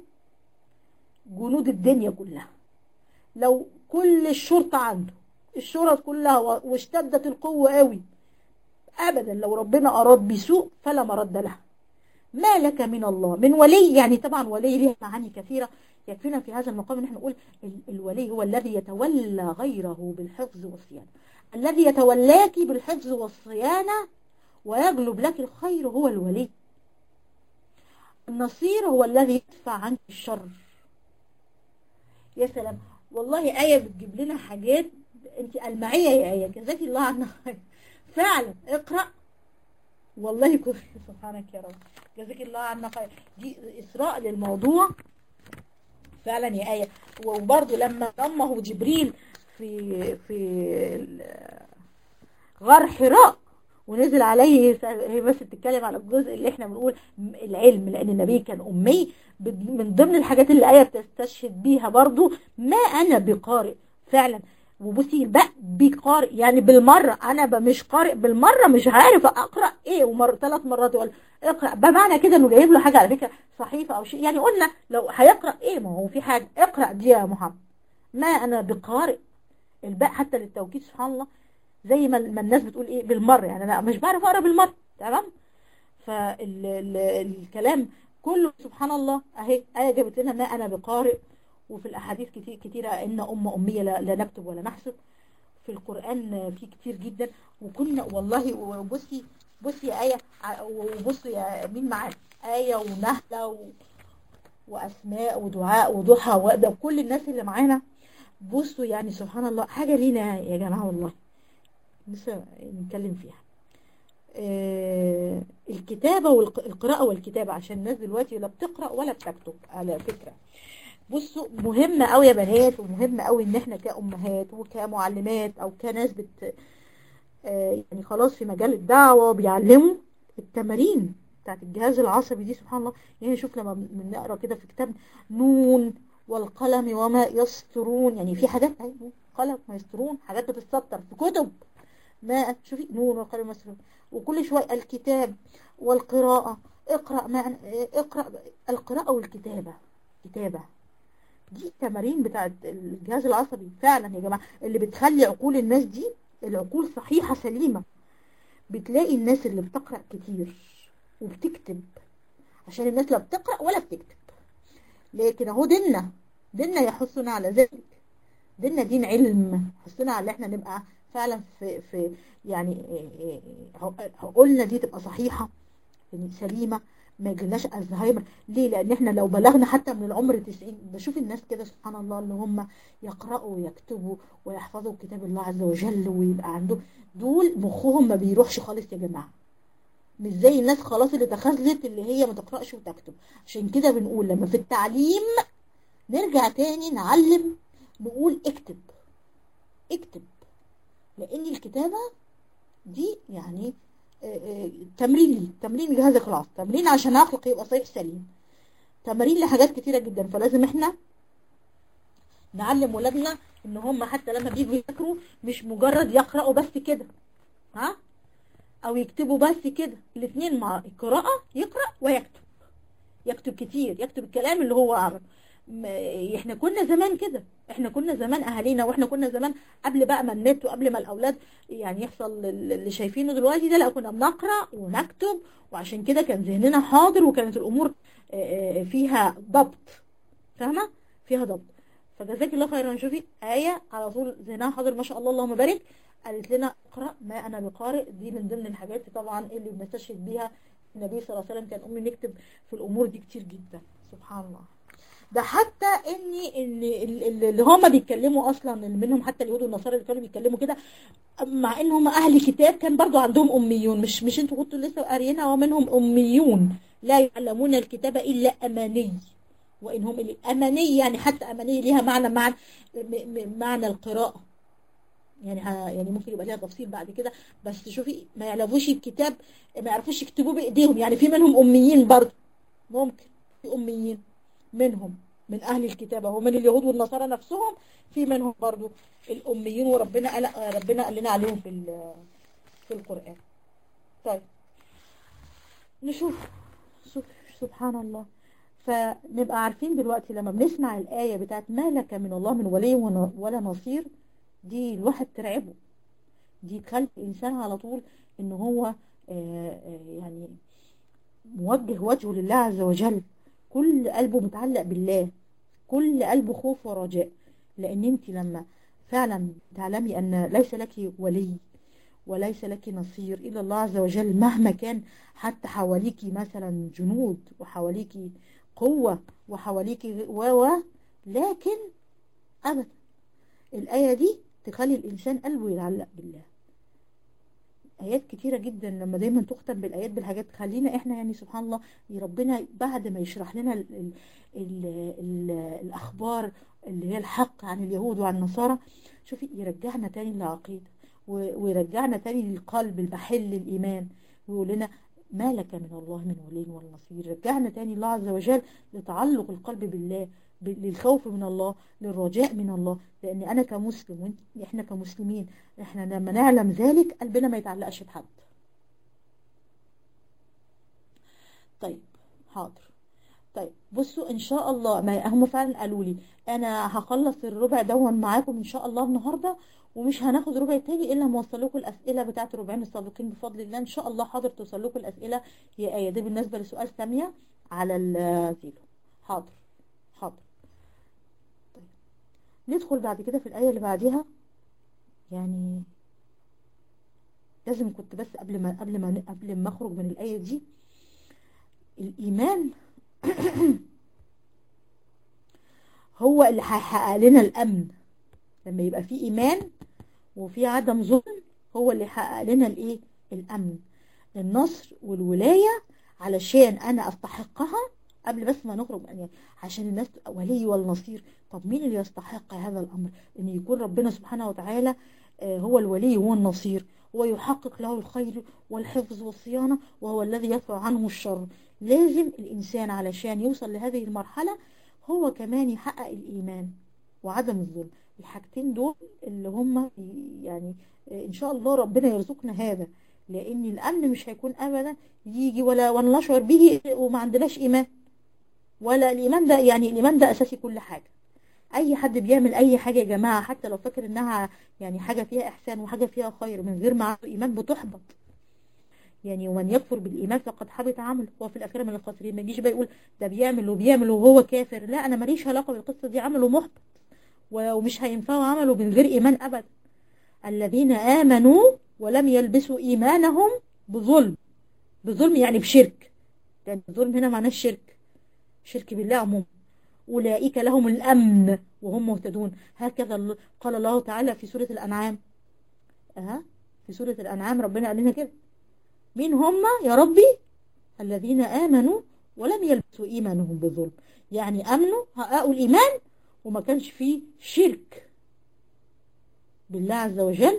S1: جنود الدنيا كلها لو كل الشرطة عنده الشرط كلها واشتدت القوة قوي ابدا لو ربنا اراد بسوء فلا مرد له ما لك من الله من ولي يعني طبعا ولي ليه معاني كثيرة يكفينا في هذا المقام ان احنا نقول الولي هو الذي يتولى غيره بالحفظ والصيانة الذي يتولاك بالحفظ والصيانة ويجلب لك الخير هو الولي النصير هو الذي يدفع عنك الشر يا سلام والله آية بتجيب لنا حاجات انت المعية يا آية جزاك الله عنها خير فعلا اقرأ والله كفر سبحانك يا رب جزاك الله عنا خير دي إسراء للموضوع فعلا يا آية وبرضه لما ضمه جبريل في في غار حراء ونزل عليه هي بس بتتكلم على الجزء اللي احنا بنقول العلم لان النبي كان امي من ضمن الحاجات اللي الايه بتستشهد بيها برضو ما انا بقارئ فعلا وبصي الباء بقارئ يعني بالمره انا مش قارئ بالمره مش عارف اقرا ايه ومر ثلاث مرات يقول اقرا بمعنى كده انه جايب له حاجه على فكره صحيفه او شيء يعني قلنا لو هيقرا ايه ما هو في حاجه اقرا دي يا محمد ما انا بقارئ الباء حتى للتوكيد سبحان الله زي ما الناس بتقول ايه بالمره يعني انا مش بعرف اقرا بالمره تمام فالكلام كله سبحان الله اهي ايه جابت لنا ما انا بقارئ وفي الاحاديث كتير كتيره ان ام اميه لا, لا نكتب ولا نحسب في القران في كتير جدا وكنا والله وبصي بصي يا ايه وبصي يا مين معاك ايه ونهله و... واسماء ودعاء وضحى وده وكل الناس اللي معانا بصوا يعني سبحان الله حاجه لينا يا جماعه والله لسه نتكلم فيها آه الكتابة والقراءة والكتابة عشان الناس دلوقتي لا بتقرأ ولا بتكتب على فكرة بصوا مهمة قوي يا بنات ومهمة قوي ان احنا كأمهات وكمعلمات او كناس بت آه يعني خلاص في مجال الدعوة بيعلموا التمارين بتاعت الجهاز العصبي دي سبحان الله يعني شوف لما بنقرا كده في كتاب نون والقلم وما يسطرون يعني في حاجات قلم ما يسطرون حاجات بتتسطر في كتب ما شوفي نون والقلم مسرور وكل شوية الكتاب والقراءة اقرأ معنى اقرأ القراءة والكتابة كتابة دي التمارين بتاعت الجهاز العصبي فعلا يا جماعة اللي بتخلي عقول الناس دي العقول صحيحة سليمة بتلاقي الناس اللي بتقرأ كتير وبتكتب عشان الناس لا بتقرأ ولا بتكتب لكن اهو ديننا ديننا يحثنا على ذلك ديننا دين علم يحثنا على احنا نبقى فعلا في في يعني عقولنا دي تبقى صحيحه يعني سليمه ما يجيلناش الزهايمر ليه لان احنا لو بلغنا حتى من العمر 90 بشوف الناس كده سبحان الله اللي هم يقرأوا ويكتبوا ويحفظوا كتاب الله عز وجل ويبقى عندهم دول مخهم ما بيروحش خالص يا جماعه مش زي الناس خلاص اللي تخاذلت اللي هي ما تقرأش وتكتب عشان كده بنقول لما في التعليم نرجع تاني نعلم نقول اكتب اكتب لان الكتابة دي يعني آه، آه، تمرين لي تمرين جهازك العصبي تمرين عشان عقلك يبقى صحيح سليم تمارين لحاجات كتيرة جدا فلازم احنا نعلم ولادنا ان هم حتى لما بيجوا يذاكروا مش مجرد يقرأوا بس كده ها او يكتبوا بس كده الاثنين مع القراءة يقرأ ويكتب يكتب كتير يكتب الكلام اللي هو عمله م- احنا كنا زمان كده احنا كنا زمان اهالينا واحنا كنا زمان قبل بقى ما النت وقبل ما الاولاد يعني يحصل اللي شايفينه دلوقتي ده لا كنا بنقرا ونكتب وعشان كده كان ذهننا حاضر وكانت الامور آه، آه، فيها ضبط فاهمه فيها ضبط فجزاك الله خيرا شوفي آية على طول ذهنها حاضر ما شاء الله اللهم بارك قالت لنا اقرأ ما أنا بقارئ دي من ضمن الحاجات طبعا اللي بنستشهد بيها النبي صلى الله عليه وسلم كان أمي نكتب في الأمور دي كتير جدا سبحان الله ده حتى ان ان ال- ال- اللي هم بيتكلموا اصلا اللي منهم حتى اليهود والنصارى اللي كانوا بيتكلموا كده مع ان هم اهل كتاب كان برضو عندهم اميون مش مش انتوا كنتوا لسه قاريينها ومنهم اميون لا يعلمون الكتاب الا اماني وان هم الاماني يعني حتى اماني ليها معنى معنى م- م- معنى القراءه يعني ها يعني ممكن يبقى ليها تفصيل بعد كده بس شوفي ما يعرفوش الكتاب ما يعرفوش يكتبوه بايديهم يعني في منهم اميين برضه ممكن في اميين منهم من اهل الكتابه ومن اليهود والنصارى نفسهم في منهم برضه الاميين وربنا قال ربنا قال لنا عليهم في ال- في القران طيب نشوف شوف سبحان الله فنبقى عارفين دلوقتي لما بنسمع الآية بتاعت ما لك من الله من ولي ون- ولا نصير دي الواحد ترعبه دي تخلي الإنسان على طول إن هو آه، آه، يعني موجه وجهه لله عز وجل كل قلبه متعلق بالله كل قلبه خوف ورجاء لأن أنت لما فعلا تعلمي أن ليس لك ولي وليس لك نصير إلا الله عز وجل مهما كان حتى حواليكي مثلا جنود وحواليكي قوة وحواليكي و و لكن أبدا الآية دي تخلي الإنسان قلبه يتعلق بالله آيات كتيرة جدا لما دايما تختم بالآيات بالحاجات خلينا إحنا يعني سبحان الله ربنا بعد ما يشرح لنا ال ال ال ال الأخبار اللي هي الحق عن اليهود وعن النصارى شوفي يرجعنا تاني للعقيدة و- ويرجعنا تاني للقلب المحل الإيمان ويقول لنا ما لك من الله من ولي ولا نصير رجعنا تاني الله عز وجل لتعلق القلب بالله ب- للخوف من الله للرجاء من الله لأن أنا كمسلم وإنت إحنا كمسلمين إحنا لما نعلم ذلك قلبنا ما يتعلقش بحد طيب حاضر طيب بصوا ان شاء الله ما هم فعلا قالوا لي انا هخلص الربع دون معاكم ان شاء الله النهارده ومش هناخد ربع تاني الا ما اوصل لكم الاسئله بتاعت الربعين السابقين بفضل الله ان شاء الله حاضر توصل لكم الاسئله هي ايه ده بالنسبه لسؤال ساميه على الفيديو حاضر حاضر طيب ندخل بعد كده في الايه اللي بعديها يعني لازم كنت بس قبل ما قبل ما قبل ما اخرج من الايه دي الايمان هو اللي هيحقق لنا الامن لما يبقى في ايمان وفي عدم ظلم هو اللي يحقق لنا الايه الامن النصر والولايه علشان انا استحقها قبل بس ما نخرج يعني عشان الناس تبقى ولي والنصير طب مين اللي يستحق هذا الامر ان يكون ربنا سبحانه وتعالى آه، هو الولي هو النصير هو يحقق له الخير والحفظ والصيانه وهو الذي يدفع عنه الشر لازم الانسان علشان يوصل لهذه المرحله هو كمان يحقق الايمان وعدم الظلم الحاجتين دول اللي هم يعني آه، ان شاء الله ربنا يرزقنا هذا لان الامن مش هيكون ابدا يجي ولا ولا نشعر به وما عندناش ايمان ولا الايمان ده يعني الايمان ده اساسي كل حاجه اي حد بيعمل اي حاجه يا جماعه حتى لو فاكر انها يعني حاجه فيها احسان وحاجه فيها خير من غير ما عنده ايمان بتحبط يعني ومن يكفر بالايمان فقد حبط عمله هو في الاخره من الخاسرين ما يجيش بقى يقول ده بيعمل وبيعمل وهو كافر لا انا ماليش علاقه بالقصه دي عمله محبط ومش هينفعه عمله من غير ايمان ابدا الذين امنوا ولم يلبسوا ايمانهم بظلم بظلم يعني بشرك لان الظلم هنا معناه الشرك شرك بالله عموما أولئك لهم الأمن وهم مهتدون هكذا ال- قال الله تعالى في سورة الأنعام أها في سورة الأنعام ربنا قال لنا كده مين هم يا ربي الذين آمنوا ولم يلبسوا إيمانهم بظلم يعني أمنوا حققوا الإيمان وما كانش فيه شرك بالله عز وجل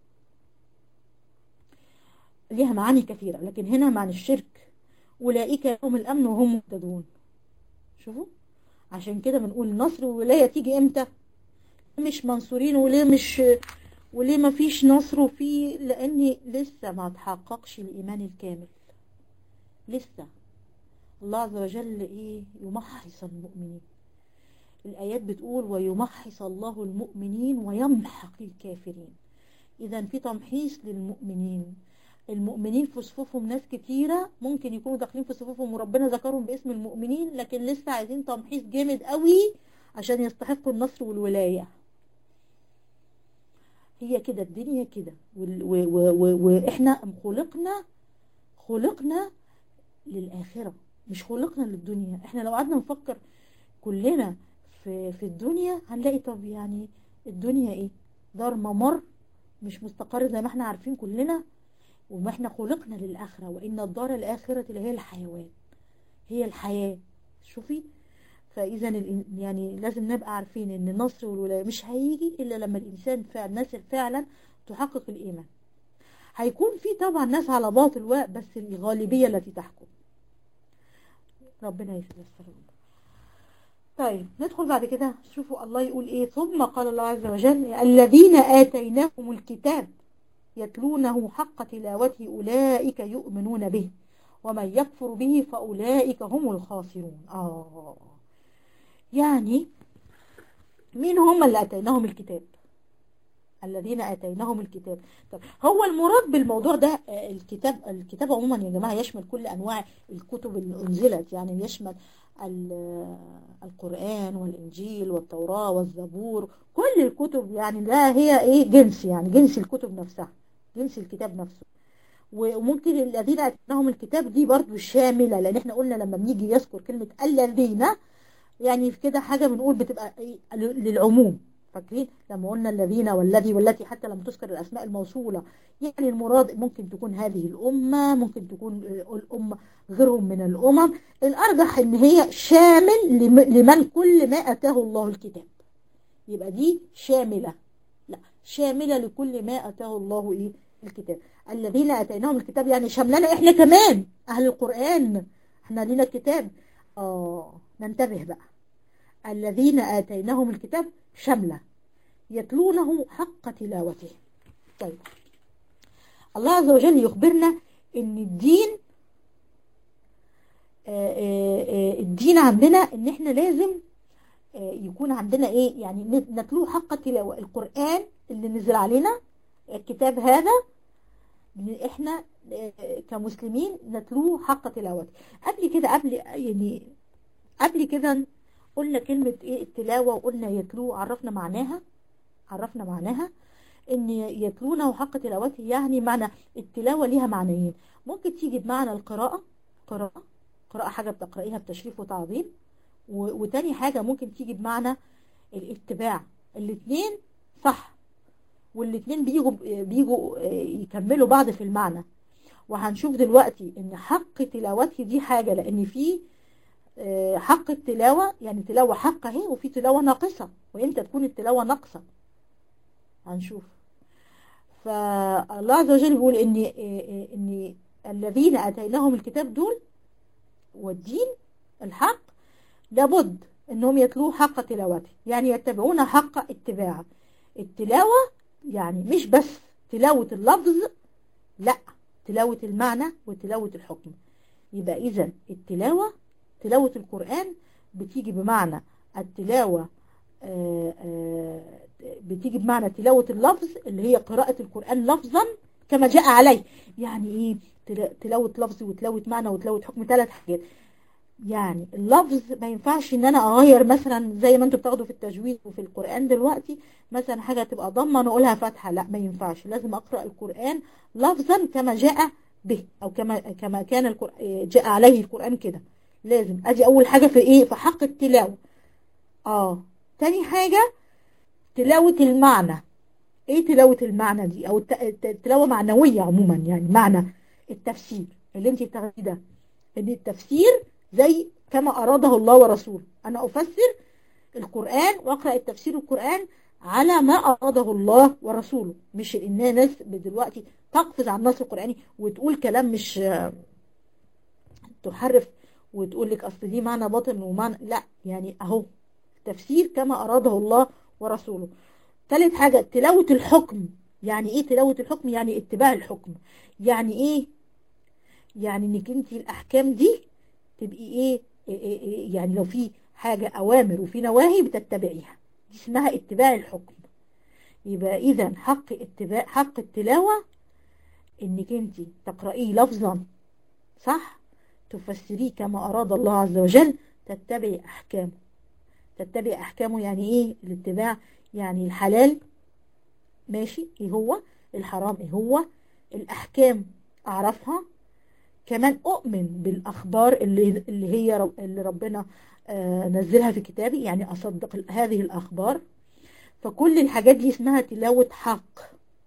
S1: ليها معاني كثيرة لكن هنا معنى الشرك أولئك هم الأمن وهم مهتدون شوفوا عشان كده بنقول نصر وولاية تيجي امتى مش منصورين وليه مش وليه ما فيش نصر وفي لان لسه ما تحققش الايمان الكامل لسه الله عز وجل ايه يمحص المؤمنين الايات بتقول ويمحص الله المؤمنين ويمحق الكافرين اذا في تمحيص للمؤمنين المؤمنين في صفوفهم ناس كتيرة ممكن يكونوا داخلين في صفوفهم وربنا ذكرهم باسم المؤمنين لكن لسه عايزين تمحيص جامد قوي عشان يستحقوا النصر والولاية هي كده الدنيا كده واحنا خلقنا خلقنا للآخرة مش خلقنا للدنيا احنا لو قعدنا نفكر كلنا في, في الدنيا هنلاقي طب يعني الدنيا ايه دار ممر مش مستقر زي ما احنا عارفين كلنا وما احنا خلقنا للآخرة وإن الدار الآخرة اللي هي الحيوان هي الحياة شوفي فإذا يعني لازم نبقى عارفين إن النصر والولاية مش هيجي إلا لما الإنسان فعلا الناس فعلا تحقق الإيمان هيكون في طبعا ناس على باطل بس الغالبية التي تحكم ربنا يسر طيب ندخل بعد كده شوفوا الله يقول ايه ثم قال الله عز وجل الذين آتيناهم الكتاب يتلونه حق تلاوته أولئك يؤمنون به ومن يكفر به فأولئك هم الخاسرون آه يعني مين هم اللي أتيناهم الكتاب الذين أتيناهم الكتاب طب هو المراد بالموضوع ده الكتاب الكتاب عموما يا جماعة يشمل كل أنواع الكتب اللي أنزلت يعني يشمل القرآن والإنجيل والتوراة والزبور كل الكتب يعني لا هي إيه جنس يعني جنس الكتب نفسها جنس الكتاب نفسه وممكن الذين أتيناهم الكتاب دي برضو شاملة لأن احنا قلنا لما بنيجي يذكر كلمة الذين يعني كده حاجة بنقول بتبقى للعموم فاكرين لما قلنا الذين والذي والتي حتى لما تذكر الأسماء الموصولة يعني المراد ممكن تكون هذه الأمة ممكن تكون الأمة غيرهم من الأمم الأرجح إن هي شامل لمن كل ما أتاه الله الكتاب يبقى دي شاملة لا شاملة لكل ما أتاه الله إيه الكتاب الذين أتيناهم الكتاب يعني شاملنا إحنا كمان أهل القرآن إحنا لنا الكتاب آه ننتبه بقى الذين آتيناهم الكتاب شاملة يتلونه حق تلاوته طيب الله عز وجل يخبرنا ان الدين آآ آآ الدين عندنا ان احنا لازم يكون عندنا ايه يعني نتلوه حق التلاوة القرآن اللي نزل علينا الكتاب هذا احنا كمسلمين نتلوه حق تلاوته قبل كده قبل يعني قبل كده قلنا كلمة ايه التلاوة وقلنا يتلوه عرفنا معناها عرفنا معناها ان يتلونه حق تلاوته يعني معنى التلاوة ليها معنيين ممكن تيجي بمعنى القراءة قراءة قراءة حاجة بتقرأيها بتشريف وتعظيم وتاني حاجة ممكن تيجي بمعنى الاتباع الاتنين صح والاتنين بيجوا بيجوا يكملوا بعض في المعنى وهنشوف دلوقتي ان حق تلاوته دي حاجة لان في حق التلاوة يعني تلاوة حق اهي وفي تلاوة ناقصة وامتى تكون التلاوة ناقصة هنشوف فالله عز وجل بيقول ان ان الذين اتيناهم الكتاب دول والدين الحق لابد انهم يتلوه حق تلاوته يعني يتبعون حق اتباع التلاوة يعني مش بس تلاوة اللفظ لا تلاوة المعنى وتلاوة الحكم يبقى اذا التلاوة تلاوة القرآن بتيجي بمعنى التلاوة آآ آآ بتيجي بمعنى تلاوة اللفظ اللي هي قراءة القرآن لفظا كما جاء عليه يعني ايه تلاوة لفظ وتلاوة معنى وتلاوة حكم ثلاث حاجات يعني اللفظ ما ينفعش ان انا اغير مثلا زي ما انتوا بتاخدوا في التجويد وفي القرآن دلوقتي مثلا حاجة تبقى ضمة نقولها فتحة لا ما ينفعش لازم اقرأ القرآن لفظا كما جاء به او كما كما كان القرآن جاء عليه القرآن كده لازم ادي اول حاجة في ايه في حق التلاوة اه تاني حاجة تلاوة المعنى ايه تلاوة المعنى دي او التلاوة معنوية عموما يعني معنى التفسير اللي انت بتاخديه ده ان التفسير زي كما اراده الله ورسوله انا افسر القرآن واقرأ التفسير القرآن على ما أراده الله ورسوله مش إن ناس دلوقتي تقفز على النص القرآني وتقول كلام مش تحرف وتقول لك أصل دي معنى باطن ومعنى لا يعني أهو تفسير كما أراده الله ورسوله ثالث حاجة تلاوة الحكم يعني ايه تلاوة الحكم يعني اتباع الحكم يعني ايه يعني انك انت الاحكام دي تبقي ايه, إيه, إيه, إيه يعني لو في حاجة اوامر وفي نواهي بتتبعيها دي اسمها اتباع الحكم يبقى اذا حق اتباع حق التلاوة انك انت تقرأيه لفظا صح تفسريه كما اراد الله عز وجل تتبعي احكامه تتبعي احكامه يعني ايه الاتباع يعني الحلال ماشي ايه هو الحرام ايه هو الاحكام اعرفها كمان اؤمن بالاخبار اللي اللي هي رب اللي ربنا آه نزلها في كتابي يعني اصدق هذه الاخبار فكل الحاجات دي اسمها تلاوة حق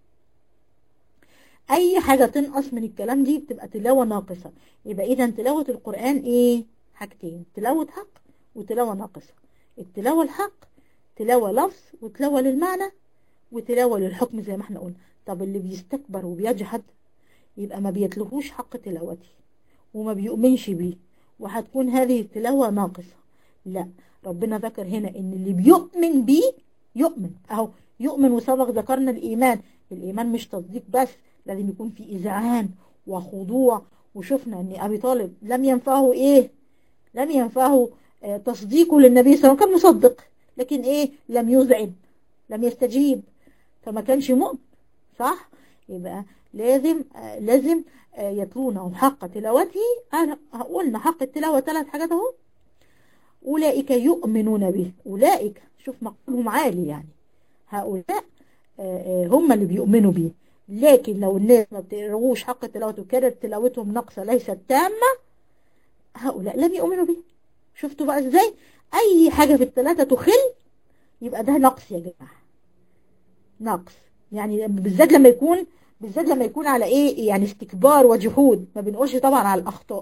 S1: اي حاجة تنقص من الكلام دي بتبقى تلاوة ناقصة يبقى اذا تلاوة القرآن ايه حاجتين تلاوة حق وتلاوة ناقصة التلاوة الحق تلاوة لفظ وتلاوة للمعنى وتلاوة للحكم زي ما احنا قلنا طب اللي بيستكبر وبيجحد يبقى ما بيتلهوش حق تلاوته وما بيؤمنش بيه وهتكون هذه التلاوة ناقصة لا ربنا ذكر هنا ان اللي بيؤمن بيه يؤمن اهو يؤمن وسبق ذكرنا الايمان الايمان مش تصديق بس لازم يكون في اذعان وخضوع وشفنا ان ابي طالب لم ينفعه ايه لم ينفعه اه تصديقه للنبي صلى الله عليه وسلم كان مصدق لكن ايه لم يذعن لم يستجيب فما كانش مؤمن صح يبقى لازم آه لازم آه يتلونه حق تلاوته انا قلنا حق التلاوه ثلاث حاجات اهو اولئك يؤمنون به اولئك شوف مقامهم عالي يعني هؤلاء آه هم اللي بيؤمنوا به لكن لو الناس ما بتقروش حق تلاوته وكانت تلاوتهم ناقصه ليست تامه هؤلاء لم يؤمنوا به شفتوا بقى ازاي اي حاجه في الثلاثه تخل يبقى ده نقص يا جماعه نقص يعني بالذات لما يكون بالذات لما يكون على ايه يعني استكبار وجحود ما بنقولش طبعا على الاخطاء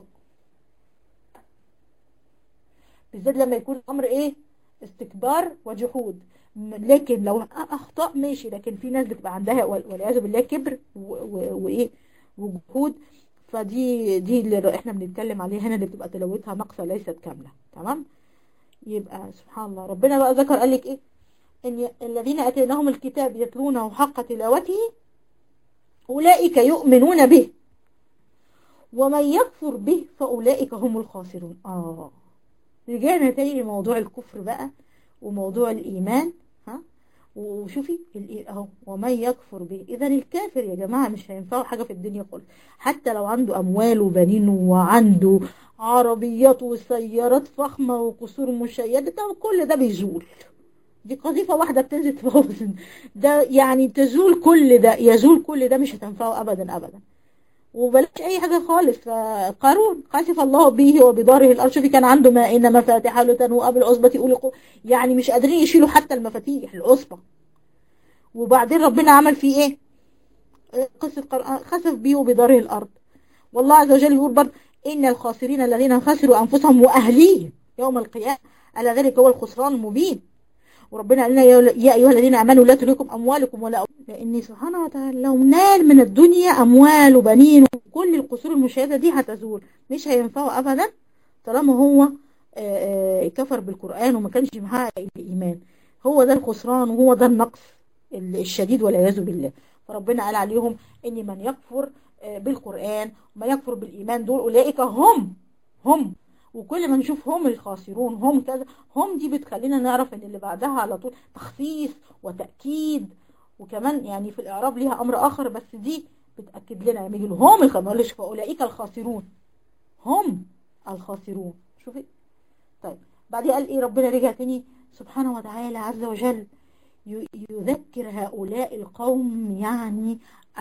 S1: بالذات لما يكون الامر ايه استكبار وجحود لكن لو اخطاء ماشي لكن في ناس بتبقى عندها والعياذ بالله كبر وايه وجحود فدي دي اللي احنا بنتكلم عليها هنا اللي بتبقى تلاوتها ناقصه ليست كامله تمام يبقى سبحان الله ربنا بقى ذكر قال لك ايه ان الذين اتيناهم الكتاب يتلونه حق تلاوته اولئك يؤمنون به ومن يكفر به فاولئك هم الخاسرون اه رجعنا تاني لموضوع الكفر بقى وموضوع الايمان ها وشوفي اهو ومن يكفر به اذا الكافر يا جماعه مش هينفعه حاجه في الدنيا خالص حتى لو عنده اموال وبنين وعنده عربيات وسيارات فخمه وقصور مشيده ده كل ده بيزول دي قذيفه واحده بتنزل تبوظ ده يعني تزول كل ده يزول كل ده مش هتنفعه ابدا ابدا وبلاش اي حاجه خالص قارون خسف الله به وبداره الارض شوفي كان عنده ما ان مفاتيح لتنوء بالعصبه اولي يعني مش قادرين يشيلوا حتى المفاتيح العصبه وبعدين ربنا عمل فيه ايه قصه خسف به وبداره الارض والله عز وجل يقول برضه ان الخاسرين الذين خسروا انفسهم واهليهم يوم القيامه الا ذلك هو الخسران المبين وربنا قال لنا يا ايها الذين امنوا لا تلهكم اموالكم ولا لان سبحانه وتعالى لو نال من الدنيا اموال وبنين وكل القصور المشاهده دي هتزول مش هينفعه ابدا طالما هو كفر بالقران وما كانش معاه الايمان هو ده الخسران وهو ده النقص الشديد والعياذ بالله فربنا قال عليهم ان من يكفر بالقران وما يكفر بالايمان دول اولئك هم هم وكل ما نشوف هم الخاسرون هم كذا هم دي بتخلينا نعرف ان اللي بعدها على طول تخصيص وتأكيد وكمان يعني في الإعراب ليها أمر آخر بس دي بتأكد لنا لما يجي هم الخاسرون فأولئك الخاسرون هم الخاسرون شوفي طيب بعدين قال ايه ربنا رجع تاني سبحانه وتعالى عز وجل يذكر هؤلاء القوم يعني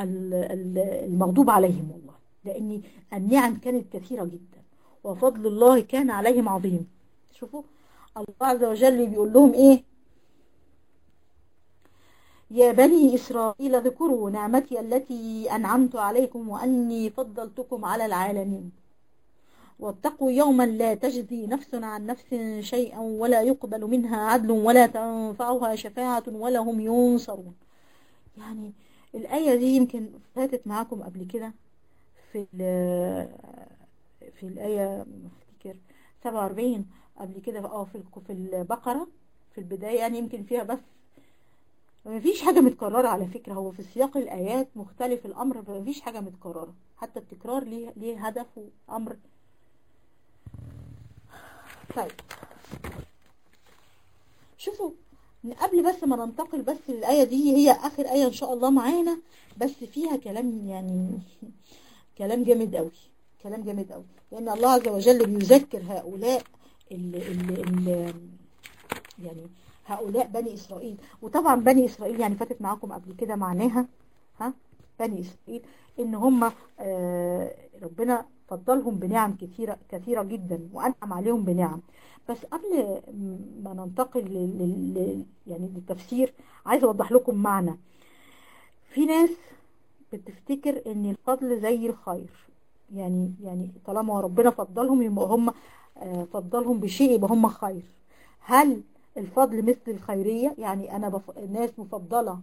S1: المغضوب عليهم والله لأن النعم كانت كثيرة جدا وفضل الله كان عليهم عظيم شوفوا الله عز وجل بيقول لهم ايه يا بني إسرائيل اذكروا نعمتي التي أنعمت عليكم وأني فضلتكم على العالمين واتقوا يوما لا تجزي نفس عن نفس شيئا ولا يقبل منها عدل ولا تنفعها شفاعة ولا هم ينصرون يعني الآية دي يمكن فاتت معاكم قبل كده في في الآية افتكر 47 قبل كده اه في في البقرة في البداية يعني يمكن فيها بس ما فيش حاجة متكررة على فكرة هو في سياق الآيات مختلف الأمر ما فيش حاجة متكررة حتى التكرار ليه, ليه هدف وأمر طيب شوفوا قبل بس ما ننتقل بس للآية دي هي آخر آية إن شاء الله معانا بس فيها كلام يعني كلام جامد قوي كلام جامد قوي لأن الله عز وجل بيذكر هؤلاء ال ال ال يعني هؤلاء بني إسرائيل وطبعا بني إسرائيل يعني فاتت معاكم قبل كده معناها ها بني إسرائيل إن هم آه ربنا فضلهم بنعم كثيرة كثيرة جدا وأنعم عليهم بنعم بس قبل ما ننتقل لل يعني للتفسير عايز أوضح لكم معنى في ناس بتفتكر إن الفضل زي الخير يعني يعني طالما ربنا فضلهم يبقى هم آه فضلهم بشيء يبقى هم خير هل الفضل مثل الخيرية يعني أنا بف... ناس مفضلة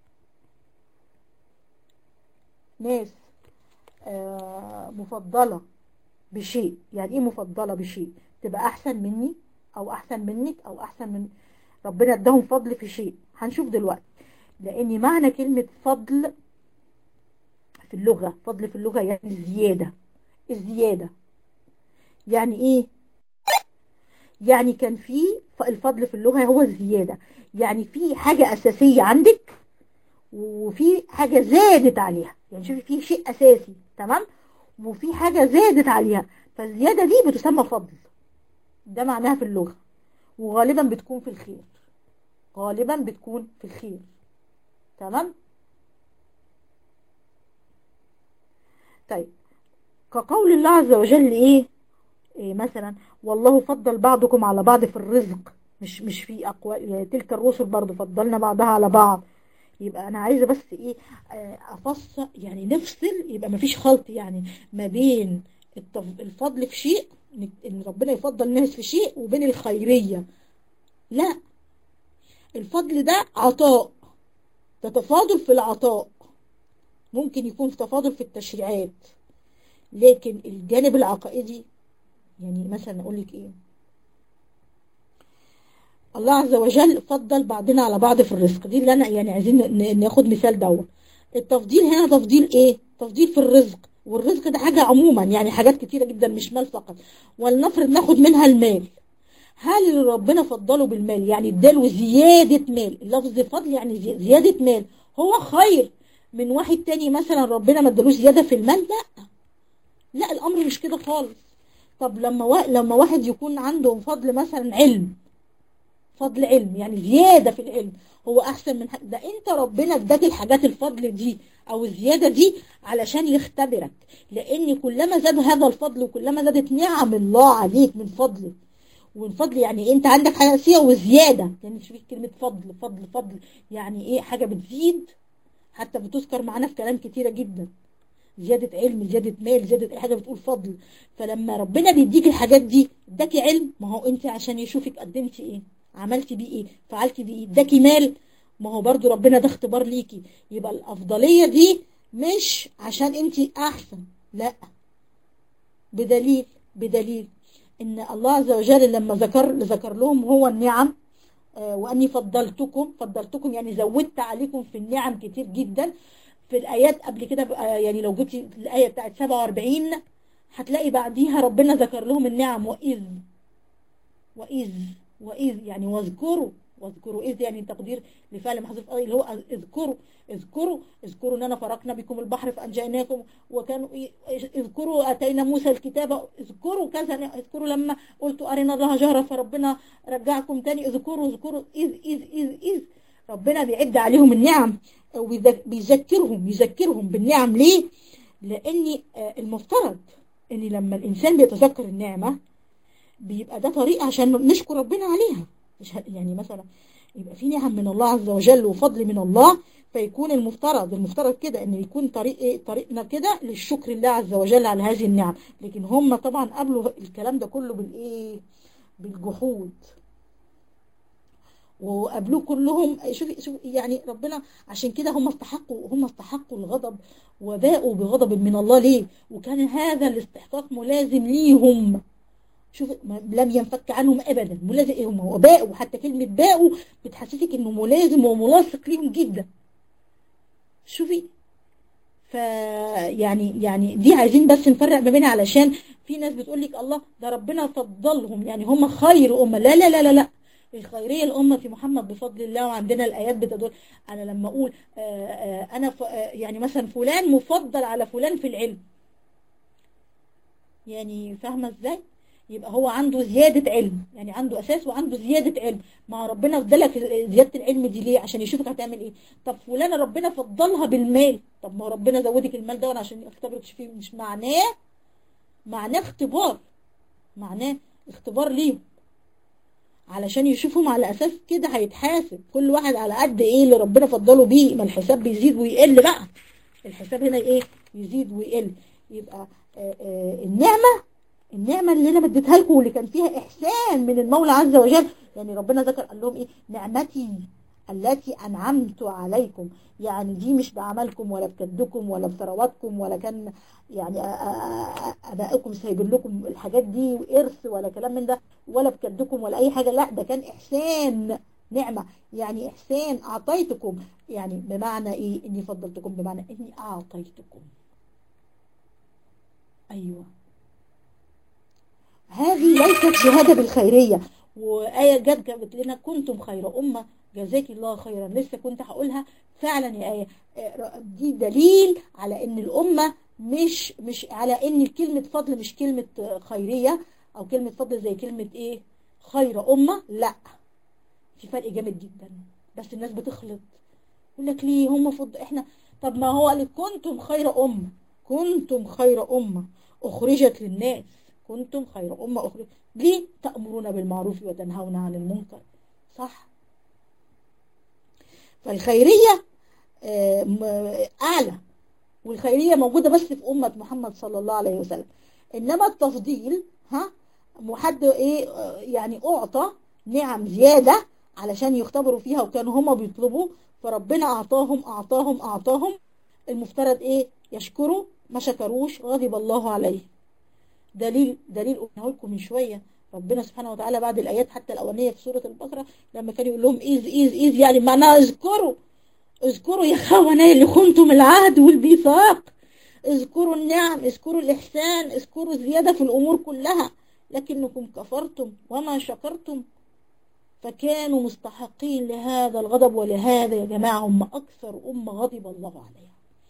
S1: ناس آه مفضلة بشيء يعني ايه مفضلة بشيء تبقى احسن مني او احسن منك او احسن من ربنا اداهم فضل في شيء هنشوف دلوقتي لان معنى كلمة فضل في اللغة فضل في اللغة يعني الزيادة الزيادة يعني ايه يعني كان في الفضل في اللغة هو الزيادة يعني في حاجة أساسية عندك وفي حاجة زادت عليها يعني شوفي في شيء أساسي تمام وفي حاجة زادت عليها فالزيادة دي بتسمى فضل ده معناها في اللغة وغالبا بتكون في الخير غالبا بتكون في الخير تمام طيب كقول الله عز وجل ايه, إيه مثلا والله فضل بعضكم على بعض في الرزق مش مش في اقوال يعني تلك الرسل برضو فضلنا بعضها على بعض يبقى انا عايزه بس ايه افصل يعني نفصل يبقى مفيش خلط يعني ما بين الفضل في شيء ان ربنا يفضل الناس في شيء وبين الخيريه لا الفضل ده عطاء ده تفاضل في العطاء ممكن يكون في تفاضل في التشريعات لكن الجانب العقائدي يعني مثلا اقول لك ايه الله عز وجل فضل بعضنا على بعض في الرزق دي اللي انا يعني عايزين ناخد مثال دوت التفضيل هنا تفضيل ايه تفضيل في الرزق والرزق ده حاجة عموما يعني حاجات كتيرة جدا مش مال فقط ولنفرض ناخد منها المال هل اللي ربنا فضله بالمال يعني اداله زيادة مال اللفظ فضل يعني زيادة مال هو خير من واحد تاني مثلا ربنا ما ادالوش زيادة في المال لا لا الامر مش كده خالص طب لما و... لما واحد يكون عنده فضل مثلا علم فضل علم يعني زيادة في العلم هو احسن من حد ده انت ربنا اداك الحاجات الفضل دي او الزيادة دي علشان يختبرك لان كلما زاد هذا الفضل وكلما زادت نعم الله عليك من فضله ومن فضل يعني انت عندك حاجة اساسية وزيادة يعني شوفي كلمة فضل فضل فضل يعني ايه حاجة بتزيد حتى بتذكر معانا في كلام كتيرة جدا زيادة علم زيادة مال زيادة اي حاجة بتقول فضل فلما ربنا بيديك الحاجات دي اداكي علم ما هو انت عشان يشوفك قدمتي ايه عملتي بيه ايه فعلتي بيه ايه اداكي مال ما هو برضو ربنا ده اختبار ليكي يبقى الافضلية دي مش عشان انت احسن لا بدليل بدليل ان الله عز وجل لما ذكر ذكر لهم هو النعم آه واني فضلتكم فضلتكم يعني زودت عليكم في النعم كتير جدا في الايات قبل كده يعني لو جبتي الايه بتاعت 47 هتلاقي بعديها ربنا ذكر لهم النعم واذ واذ واذ يعني واذكروا واذكروا اذ يعني تقدير لفعل محذوف اللي هو اذكروا اذكروا اذكروا اننا فرقنا بكم البحر فانجيناكم وكانوا اذكروا اتينا موسى الكتاب اذكروا كذا اذكروا لما قلت ارنا الله جهرا فربنا رجعكم تاني اذكروا اذكروا اذ اذ اذ اذ ربنا بيعد عليهم النعم وبيذكرهم يذكرهم بالنعم ليه لان المفترض ان لما الانسان بيتذكر النعمه بيبقى ده طريقه عشان نشكر ربنا عليها مش يعني مثلا يبقى في نعم من الله عز وجل وفضل من الله فيكون المفترض المفترض كده ان يكون طريق ايه طريقنا كده للشكر الله عز وجل على هذه النعم لكن هم طبعا قبلوا الكلام ده كله بالايه بالجحود وقابلوه كلهم شوفي شوف يعني ربنا عشان كده هم استحقوا هم استحقوا الغضب وباءوا بغضب من الله ليه وكان هذا الاستحقاق ملازم ليهم شوف لم ينفك عنهم ابدا ملازم ايه هم وباءوا حتى كلمه باءوا بتحسسك انه ملازم وملاصق ليهم جدا شوفي ف يعني يعني دي عايزين بس نفرق ما بينها علشان في ناس بتقول لك الله ده ربنا فضلهم يعني هم خير امه لا لا لا لا لا الخيريه الامه في محمد بفضل الله وعندنا الايات بتدل انا لما اقول آآ آآ انا يعني مثلا فلان مفضل على فلان في العلم يعني فاهمه ازاي يبقى هو عنده زيادة علم يعني عنده أساس وعنده زيادة علم مع ربنا فضلك زيادة العلم دي ليه عشان يشوفك هتعمل إيه طب فلانة ربنا فضلها بالمال طب ما ربنا زودك المال ده عشان يختبرك فيه مش معناه معناه اختبار معناه اختبار ليهم علشان يشوفهم على أساس كده هيتحاسب كل واحد على قد إيه اللي ربنا فضله بيه ما الحساب بيزيد ويقل بقى الحساب هنا إيه يزيد ويقل يبقى آآ آآ النعمة النعمة اللي انا بديتها لكم واللي كان فيها احسان من المولى عز وجل يعني ربنا ذكر قال لهم ايه نعمتي التي انعمت عليكم يعني دي مش بعملكم ولا بكدكم ولا بثرواتكم ولا كان يعني ابائكم سايبين لكم الحاجات دي وارث ولا كلام من ده ولا بكدكم ولا اي حاجه لا ده كان احسان نعمه يعني احسان اعطيتكم يعني بمعنى ايه اني فضلتكم بمعنى اني اعطيتكم ايوه هذه ليست شهادة بالخيرية وآية جت جابت لنا كنتم خير أمة جزاك الله خيرا لسه كنت هقولها فعلا يا آية دي دليل على ان الأمة مش مش على ان كلمة فضل مش كلمة خيرية او كلمة فضل زي كلمة ايه خير أمة لا في فرق جامد جدا بس الناس بتخلط يقول لك ليه هم فضل احنا طب ما هو قال كنتم خير أمة كنتم خير أمة أخرجت للناس كنتم خير أمة أخرى ليه تأمرون بالمعروف وتنهون عن المنكر صح فالخيرية أعلى والخيرية موجودة بس في أمة محمد صلى الله عليه وسلم إنما التفضيل ها محد إيه يعني أعطى نعم زيادة علشان يختبروا فيها وكانوا هما بيطلبوا فربنا أعطاهم أعطاهم أعطاهم المفترض إيه يشكروا ما شكروش غضب الله عليه دليل دليل قلناه لكم من شويه ربنا سبحانه وتعالى بعد الايات حتى الاولانيه في سوره البقره لما كان يقول لهم ايز ايز ايز يعني معناها اذكروا اذكروا يا خواني اللي خنتم العهد والميثاق اذكروا النعم اذكروا الاحسان اذكروا الزياده في الامور كلها لكنكم كفرتم وما شكرتم فكانوا مستحقين لهذا الغضب ولهذا يا جماعه هم اكثر امه غضب الله عليها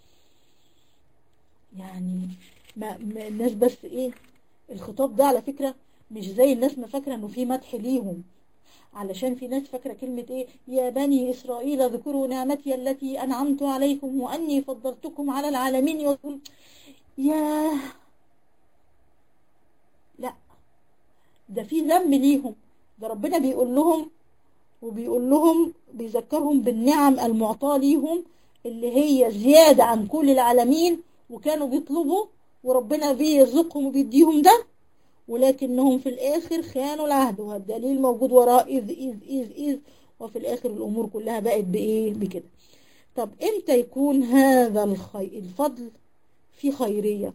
S1: يعني ما, ما الناس بس ايه الخطاب ده على فكرة مش زي الناس ما فاكرة انه في مدح ليهم علشان في ناس فاكرة كلمة ايه يا بني اسرائيل اذكروا نعمتي التي انعمت عليكم واني فضلتكم على العالمين يقول يا لا ده في ذنب ليهم ده ربنا بيقول لهم وبيقول لهم بيذكرهم بالنعم المعطاة ليهم اللي هي زيادة عن كل العالمين وكانوا بيطلبوا وربنا بيرزقهم وبيديهم ده ولكنهم في الآخر خانوا العهد والدليل موجود وراء إذ إذ إذ إذ وفي الآخر الأمور كلها بقت بإيه بكده طب إمتى يكون هذا الخي... الفضل في خيرية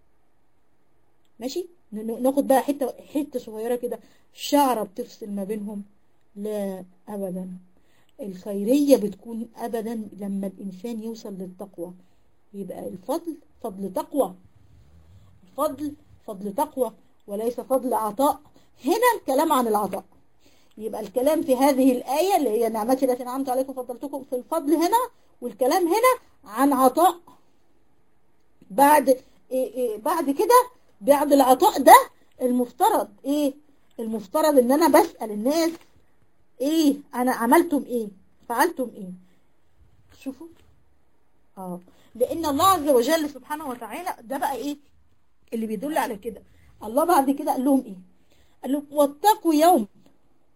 S1: ماشي ناخد بقى حتة حتة صغيرة كده شعرة بتفصل ما بينهم لا أبدا الخيرية بتكون أبدا لما الإنسان يوصل للتقوى يبقى الفضل فضل تقوى فضل فضل تقوى وليس فضل عطاء هنا الكلام عن العطاء يبقى الكلام في هذه الآية اللي هي نعمتي التي أنعمت عليكم فضلتكم في الفضل هنا والكلام هنا عن عطاء بعد إيه إيه بعد كده بعد العطاء ده المفترض ايه المفترض ان انا بسأل الناس ايه انا عملتم ايه فعلتم ايه شوفوا اه لان الله عز وجل سبحانه وتعالى ده بقى ايه اللي بيدل على كده الله بعد كده قال لهم ايه قال لهم واتقوا يوم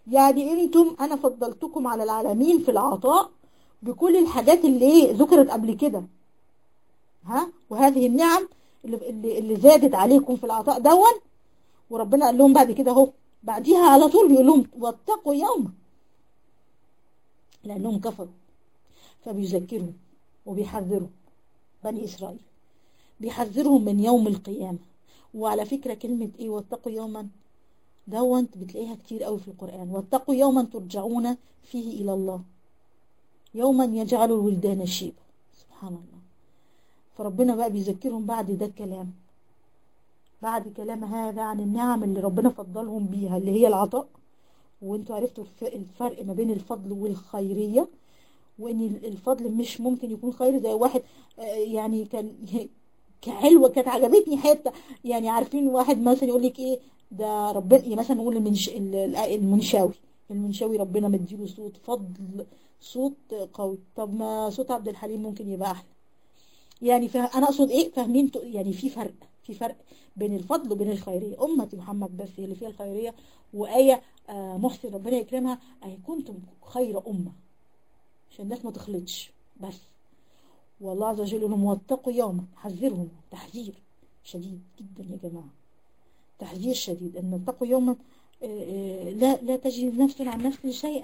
S1: يعني انتم انا فضلتكم على العالمين في العطاء بكل الحاجات اللي ايه ذكرت قبل كده ها وهذه النعم اللي, اللي, اللي زادت عليكم في العطاء دون وربنا قال لهم بعد كده اهو بعديها على طول بيقول لهم واتقوا يوما لانهم كفروا فبيذكرهم وبيحذروا بني اسرائيل بيحذرهم من يوم القيامه وعلى فكره كلمه ايه واتقوا يوما دون بتلاقيها كتير قوي في القران واتقوا يوما ترجعون فيه الى الله يوما يجعل الولدان شيبا سبحان الله فربنا بقى بيذكرهم بعد ده الكلام بعد كلام هذا عن النعم اللي ربنا فضلهم بيها اللي هي العطاء وانتوا عرفتوا الفرق ما بين الفضل والخيرية وان الفضل مش ممكن يكون خير زي واحد يعني كان كحلوة كانت عجبتني حتة يعني عارفين واحد مثلا يقول لك ايه ده ربنا مثلا نقول المنش المنشاوي المنشاوي ربنا مديله صوت فضل صوت قوي طب ما صوت عبد الحليم ممكن يبقى احلى يعني انا اقصد ايه فاهمين يعني في فرق في فرق بين الفضل وبين الخيرية أمة محمد بس هي اللي فيها الخيرية وآية آه محسن ربنا يكرمها أي كنتم خير أمة عشان الناس ما تخلطش بس والله عز وجل لهم واتقوا يوما حذرهم تحذير شديد جدا يا جماعة تحذير شديد أن اتقوا يوما آه لا لا تجد نفس عن نفس شيئا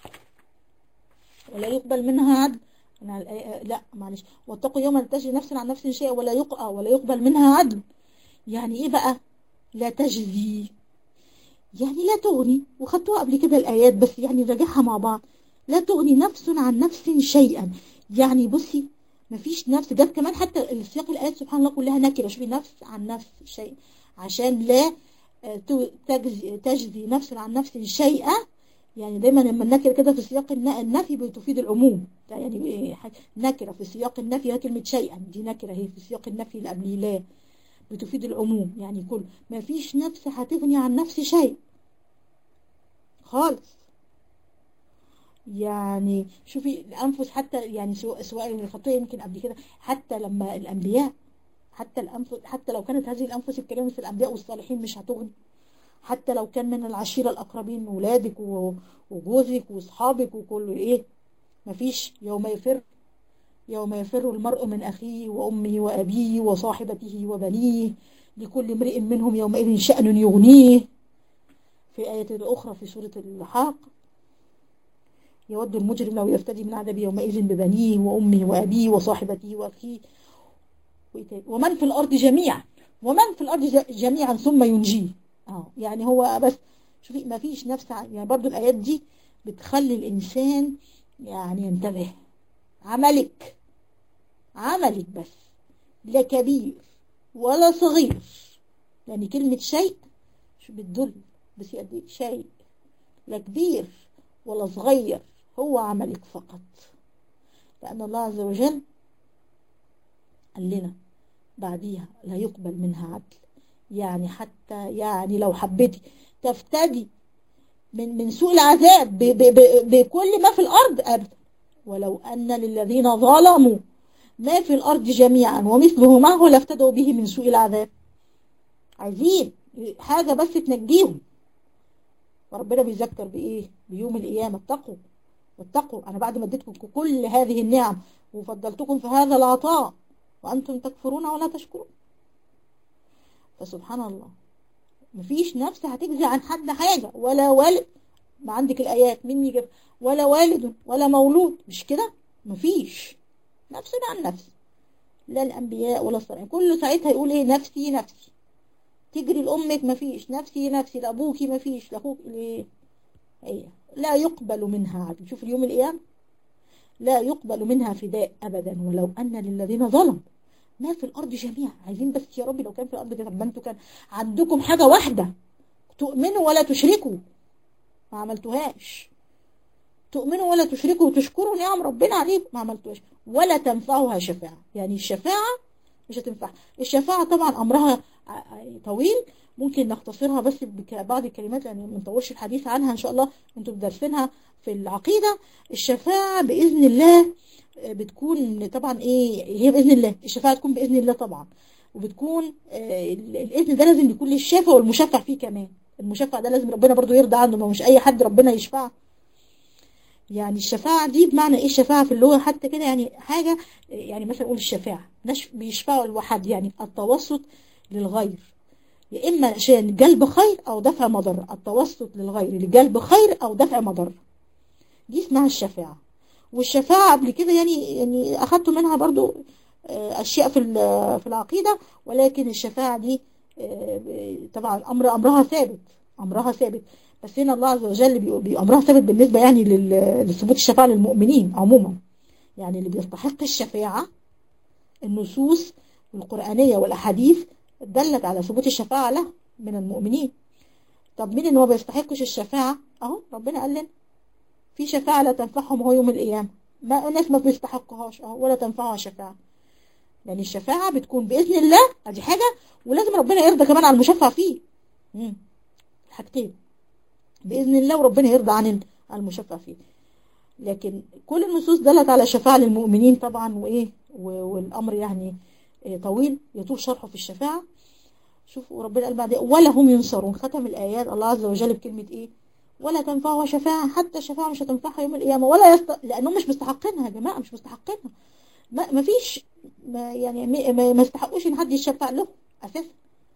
S1: ولا يقبل منها عدل لا معلش واتقوا يوما تجد نفس عن نفس شيئا ولا يقى ولا يقبل منها عدل يعني ايه بقى لا تجزي يعني لا تغني وخدتوها قبل كده الآيات بس يعني نراجعها مع بعض لا تغني نفس عن نفس شيئا يعني بصي مفيش نفس جت كمان حتى السياق الآيات سبحان الله كلها نكرة شوفي نفس عن نفس شيء عشان لا تجزي, تجزي نفس عن نفس شيئا يعني دايما لما النكرة كده في سياق النفي بتفيد العموم يعني نكرة في سياق النفي هي كلمة شيئا دي نكرة هي في سياق النفي اللي قبل لا بتفيد العموم يعني كل ما فيش نفس هتغني عن نفس شيء خالص يعني شوفي الأنفس حتى يعني سواء سواء الخطية يمكن قبل كده حتى لما الأنبياء حتى الأنفس حتى لو كانت هذه الأنفس الكريمة مثل الأنبياء والصالحين مش هتغني حتى لو كان من العشيرة الأقربين ولادك وجوزك وأصحابك وكل إيه مفيش يوم يفر يوم يفر المرء من أخيه وأمه وأبيه وصاحبته وبنيه لكل امرئ منهم يومئذ شأن يغنيه في آية أخرى في سورة الحاق يود المجرم لو يفتدي من عذاب يومئذ ببنيه وأمه وأبيه وصاحبته وأخيه ومن في الأرض جميعا ومن في الأرض جميعا ثم ينجيه اه يعني هو بس شوفي ما فيش نفس يعني برضو الآيات دي بتخلي الإنسان يعني ينتبه عملك عملك بس لا كبير ولا صغير يعني كلمة شيء شو بتدل بس قد شيء لا كبير ولا صغير هو عملك فقط لأن الله عز وجل قال لنا بعديها لا يقبل منها عدل يعني حتى يعني لو حبيتي تفتدي من من سوء العذاب بكل ما في الأرض أبدا ولو أن للذين ظلموا ما في الأرض جميعا ومثله معه لافتدوا به من سوء العذاب عايزين حاجة بس تنجيهم وربنا بيذكر بإيه بيوم القيامة اتقوا اتقوا أنا بعد ما اديتكم كل هذه النعم وفضلتكم في هذا العطاء وأنتم تكفرون ولا تشكرون فسبحان الله مفيش نفس هتجزي عن حد حاجة ولا والد ما عندك الآيات مين يجب ولا والد ولا مولود مش كده مفيش نفس عن نفس لا الأنبياء ولا الصالحين كله ساعتها يقول ايه نفسي نفسي تجري لأمك مفيش نفسي نفسي لأبوكي مفيش لأخوك ليه ايه لا يقبل منها عدل شوف اليوم القيامة لا يقبل منها فداء أبدا ولو أن للذين ظلموا ما في الأرض جميعا عايزين بس يا رب لو كان في الأرض كده انتوا كان عندكم حاجة واحدة تؤمنوا ولا تشركوا ما عملتوهاش تؤمنوا ولا تشركوا وتشكروا نعم ربنا عليكم ما عملتوهاش ولا تنفعها شفاعة يعني الشفاعة مش هتنفع الشفاعة طبعا أمرها طويل ممكن نختصرها بس ببعض الكلمات لأن ما نطولش الحديث عنها إن شاء الله أنتم دارسينها في العقيدة الشفاعة بإذن الله بتكون طبعا إيه هي بإذن الله الشفاعة تكون بإذن الله طبعا وبتكون الإذن ده لازم يكون للشافع والمشفع فيه كمان المشفع ده لازم ربنا برضو يرضى عنه ما مش اي حد ربنا يشفعه يعني الشفاعة دي بمعنى ايه الشفاعة في اللغة حتى كده يعني حاجة يعني مثلا نقول الشفاعة ناس بيشفعوا الواحد يعني التوسط للغير يا اما عشان جلب خير او دفع مضرة التوسط للغير لجلب خير او دفع مضرة دي اسمها الشفاعة والشفاعة قبل كده يعني يعني اخدت منها برضو اشياء في في العقيدة ولكن الشفاعة دي طبعا امر امرها ثابت امرها ثابت بس هنا الله عز وجل بأمرها ثابت بالنسبة يعني لثبوت الشفاعة للمؤمنين عموما يعني اللي بيستحق الشفاعة النصوص القرآنية والأحاديث دلت على ثبوت الشفاعة له من المؤمنين طب مين اللي ما بيستحقش الشفاعة اهو ربنا قال لنا في شفاعة لا تنفعهم هو يوم القيامة ما الناس ما بيستحقهاش اهو ولا تنفعها شفاعة يعني الشفاعة بتكون بإذن الله ادي حاجة ولازم ربنا يرضى كمان على المشفع فيه امم حاجتين بإذن الله وربنا يرضى عن المشفع فيه لكن كل النصوص دلت على شفاعة للمؤمنين طبعا وإيه والأمر يعني طويل يطول شرحه في الشفاعة شوفوا ربنا قال بعد ولا هم ينصرون ختم الآيات الله عز وجل بكلمة إيه ولا تنفعها شفاعة حتى الشفاعة مش هتنفعها يوم القيامة ولا يست... لأنهم مش مستحقينها يا جماعة مش مستحقينها ما, ما فيش ما يعني ما, ما يستحقوش إن حد يشفع له أساسا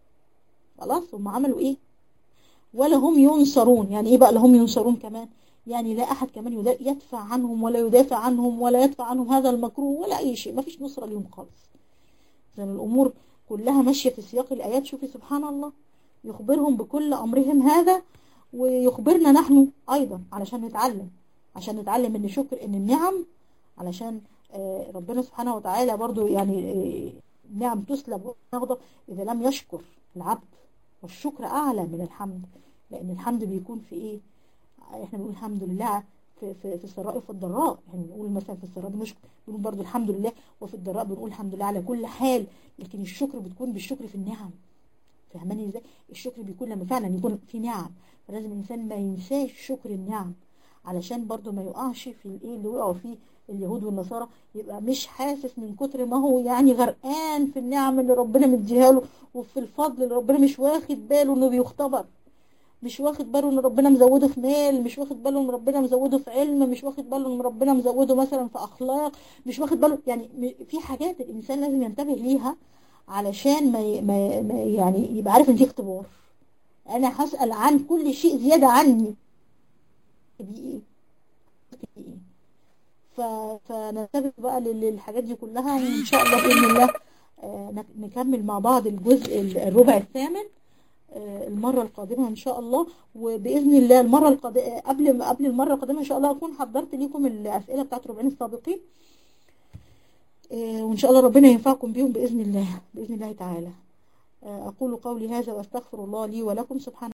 S1: خلاص هم عملوا إيه ولا هم ينصرون يعني ايه بقى لهم ينصرون كمان يعني لا احد كمان يدفع عنهم ولا يدافع عنهم ولا يدفع عنهم هذا المكروه ولا اي شيء ما فيش نصرة لهم خالص زي الامور كلها ماشية في سياق الايات شوفي سبحان الله يخبرهم بكل امرهم هذا ويخبرنا نحن ايضا علشان نتعلم عشان نتعلم ان شكر ان النعم علشان ربنا سبحانه وتعالى برضو يعني نعم تسلب ونغضب اذا لم يشكر العبد والشكر أعلى من الحمد لأن الحمد بيكون في إيه إحنا بنقول الحمد لله في, في, في السراء وفي الضراء يعني بنقول مثلا في السراء بنشكر بنقول برضو الحمد لله وفي الضراء بنقول الحمد لله على كل حال لكن الشكر بتكون بالشكر في النعم فاهماني ازاي الشكر بيكون لما فعلا يكون في نعم فلازم الإنسان ما ينساش شكر النعم علشان برضو ما يقعش في الايه اللي وقعوا فيه اليهود والنصارى يبقى مش حاسس من كتر ما هو يعني غرقان في النعم اللي ربنا مديها له وفي الفضل اللي ربنا مش واخد باله انه بيختبر مش واخد باله ان ربنا مزوده في مال مش واخد باله ان ربنا مزوده في علم مش واخد باله ان ربنا مزوده مثلا في اخلاق مش واخد باله يعني في حاجات الانسان لازم ينتبه ليها علشان ما, ما, ما يعني يبقى عارف ان دي اختبار انا هسال عن كل شيء زياده عني دي ايه فننتبه بقى للحاجات دي كلها وان شاء الله باذن الله نكمل مع بعض الجزء الربع الثامن المرة القادمة إن شاء الله وبإذن الله المرة القادمة قبل قبل المرة القادمة إن شاء الله أكون حضرت لكم الأسئلة بتاعت ربعين السابقين وإن شاء الله ربنا ينفعكم بيهم بإذن الله بإذن الله تعالى أقول قولي هذا وأستغفر الله لي ولكم سبحانه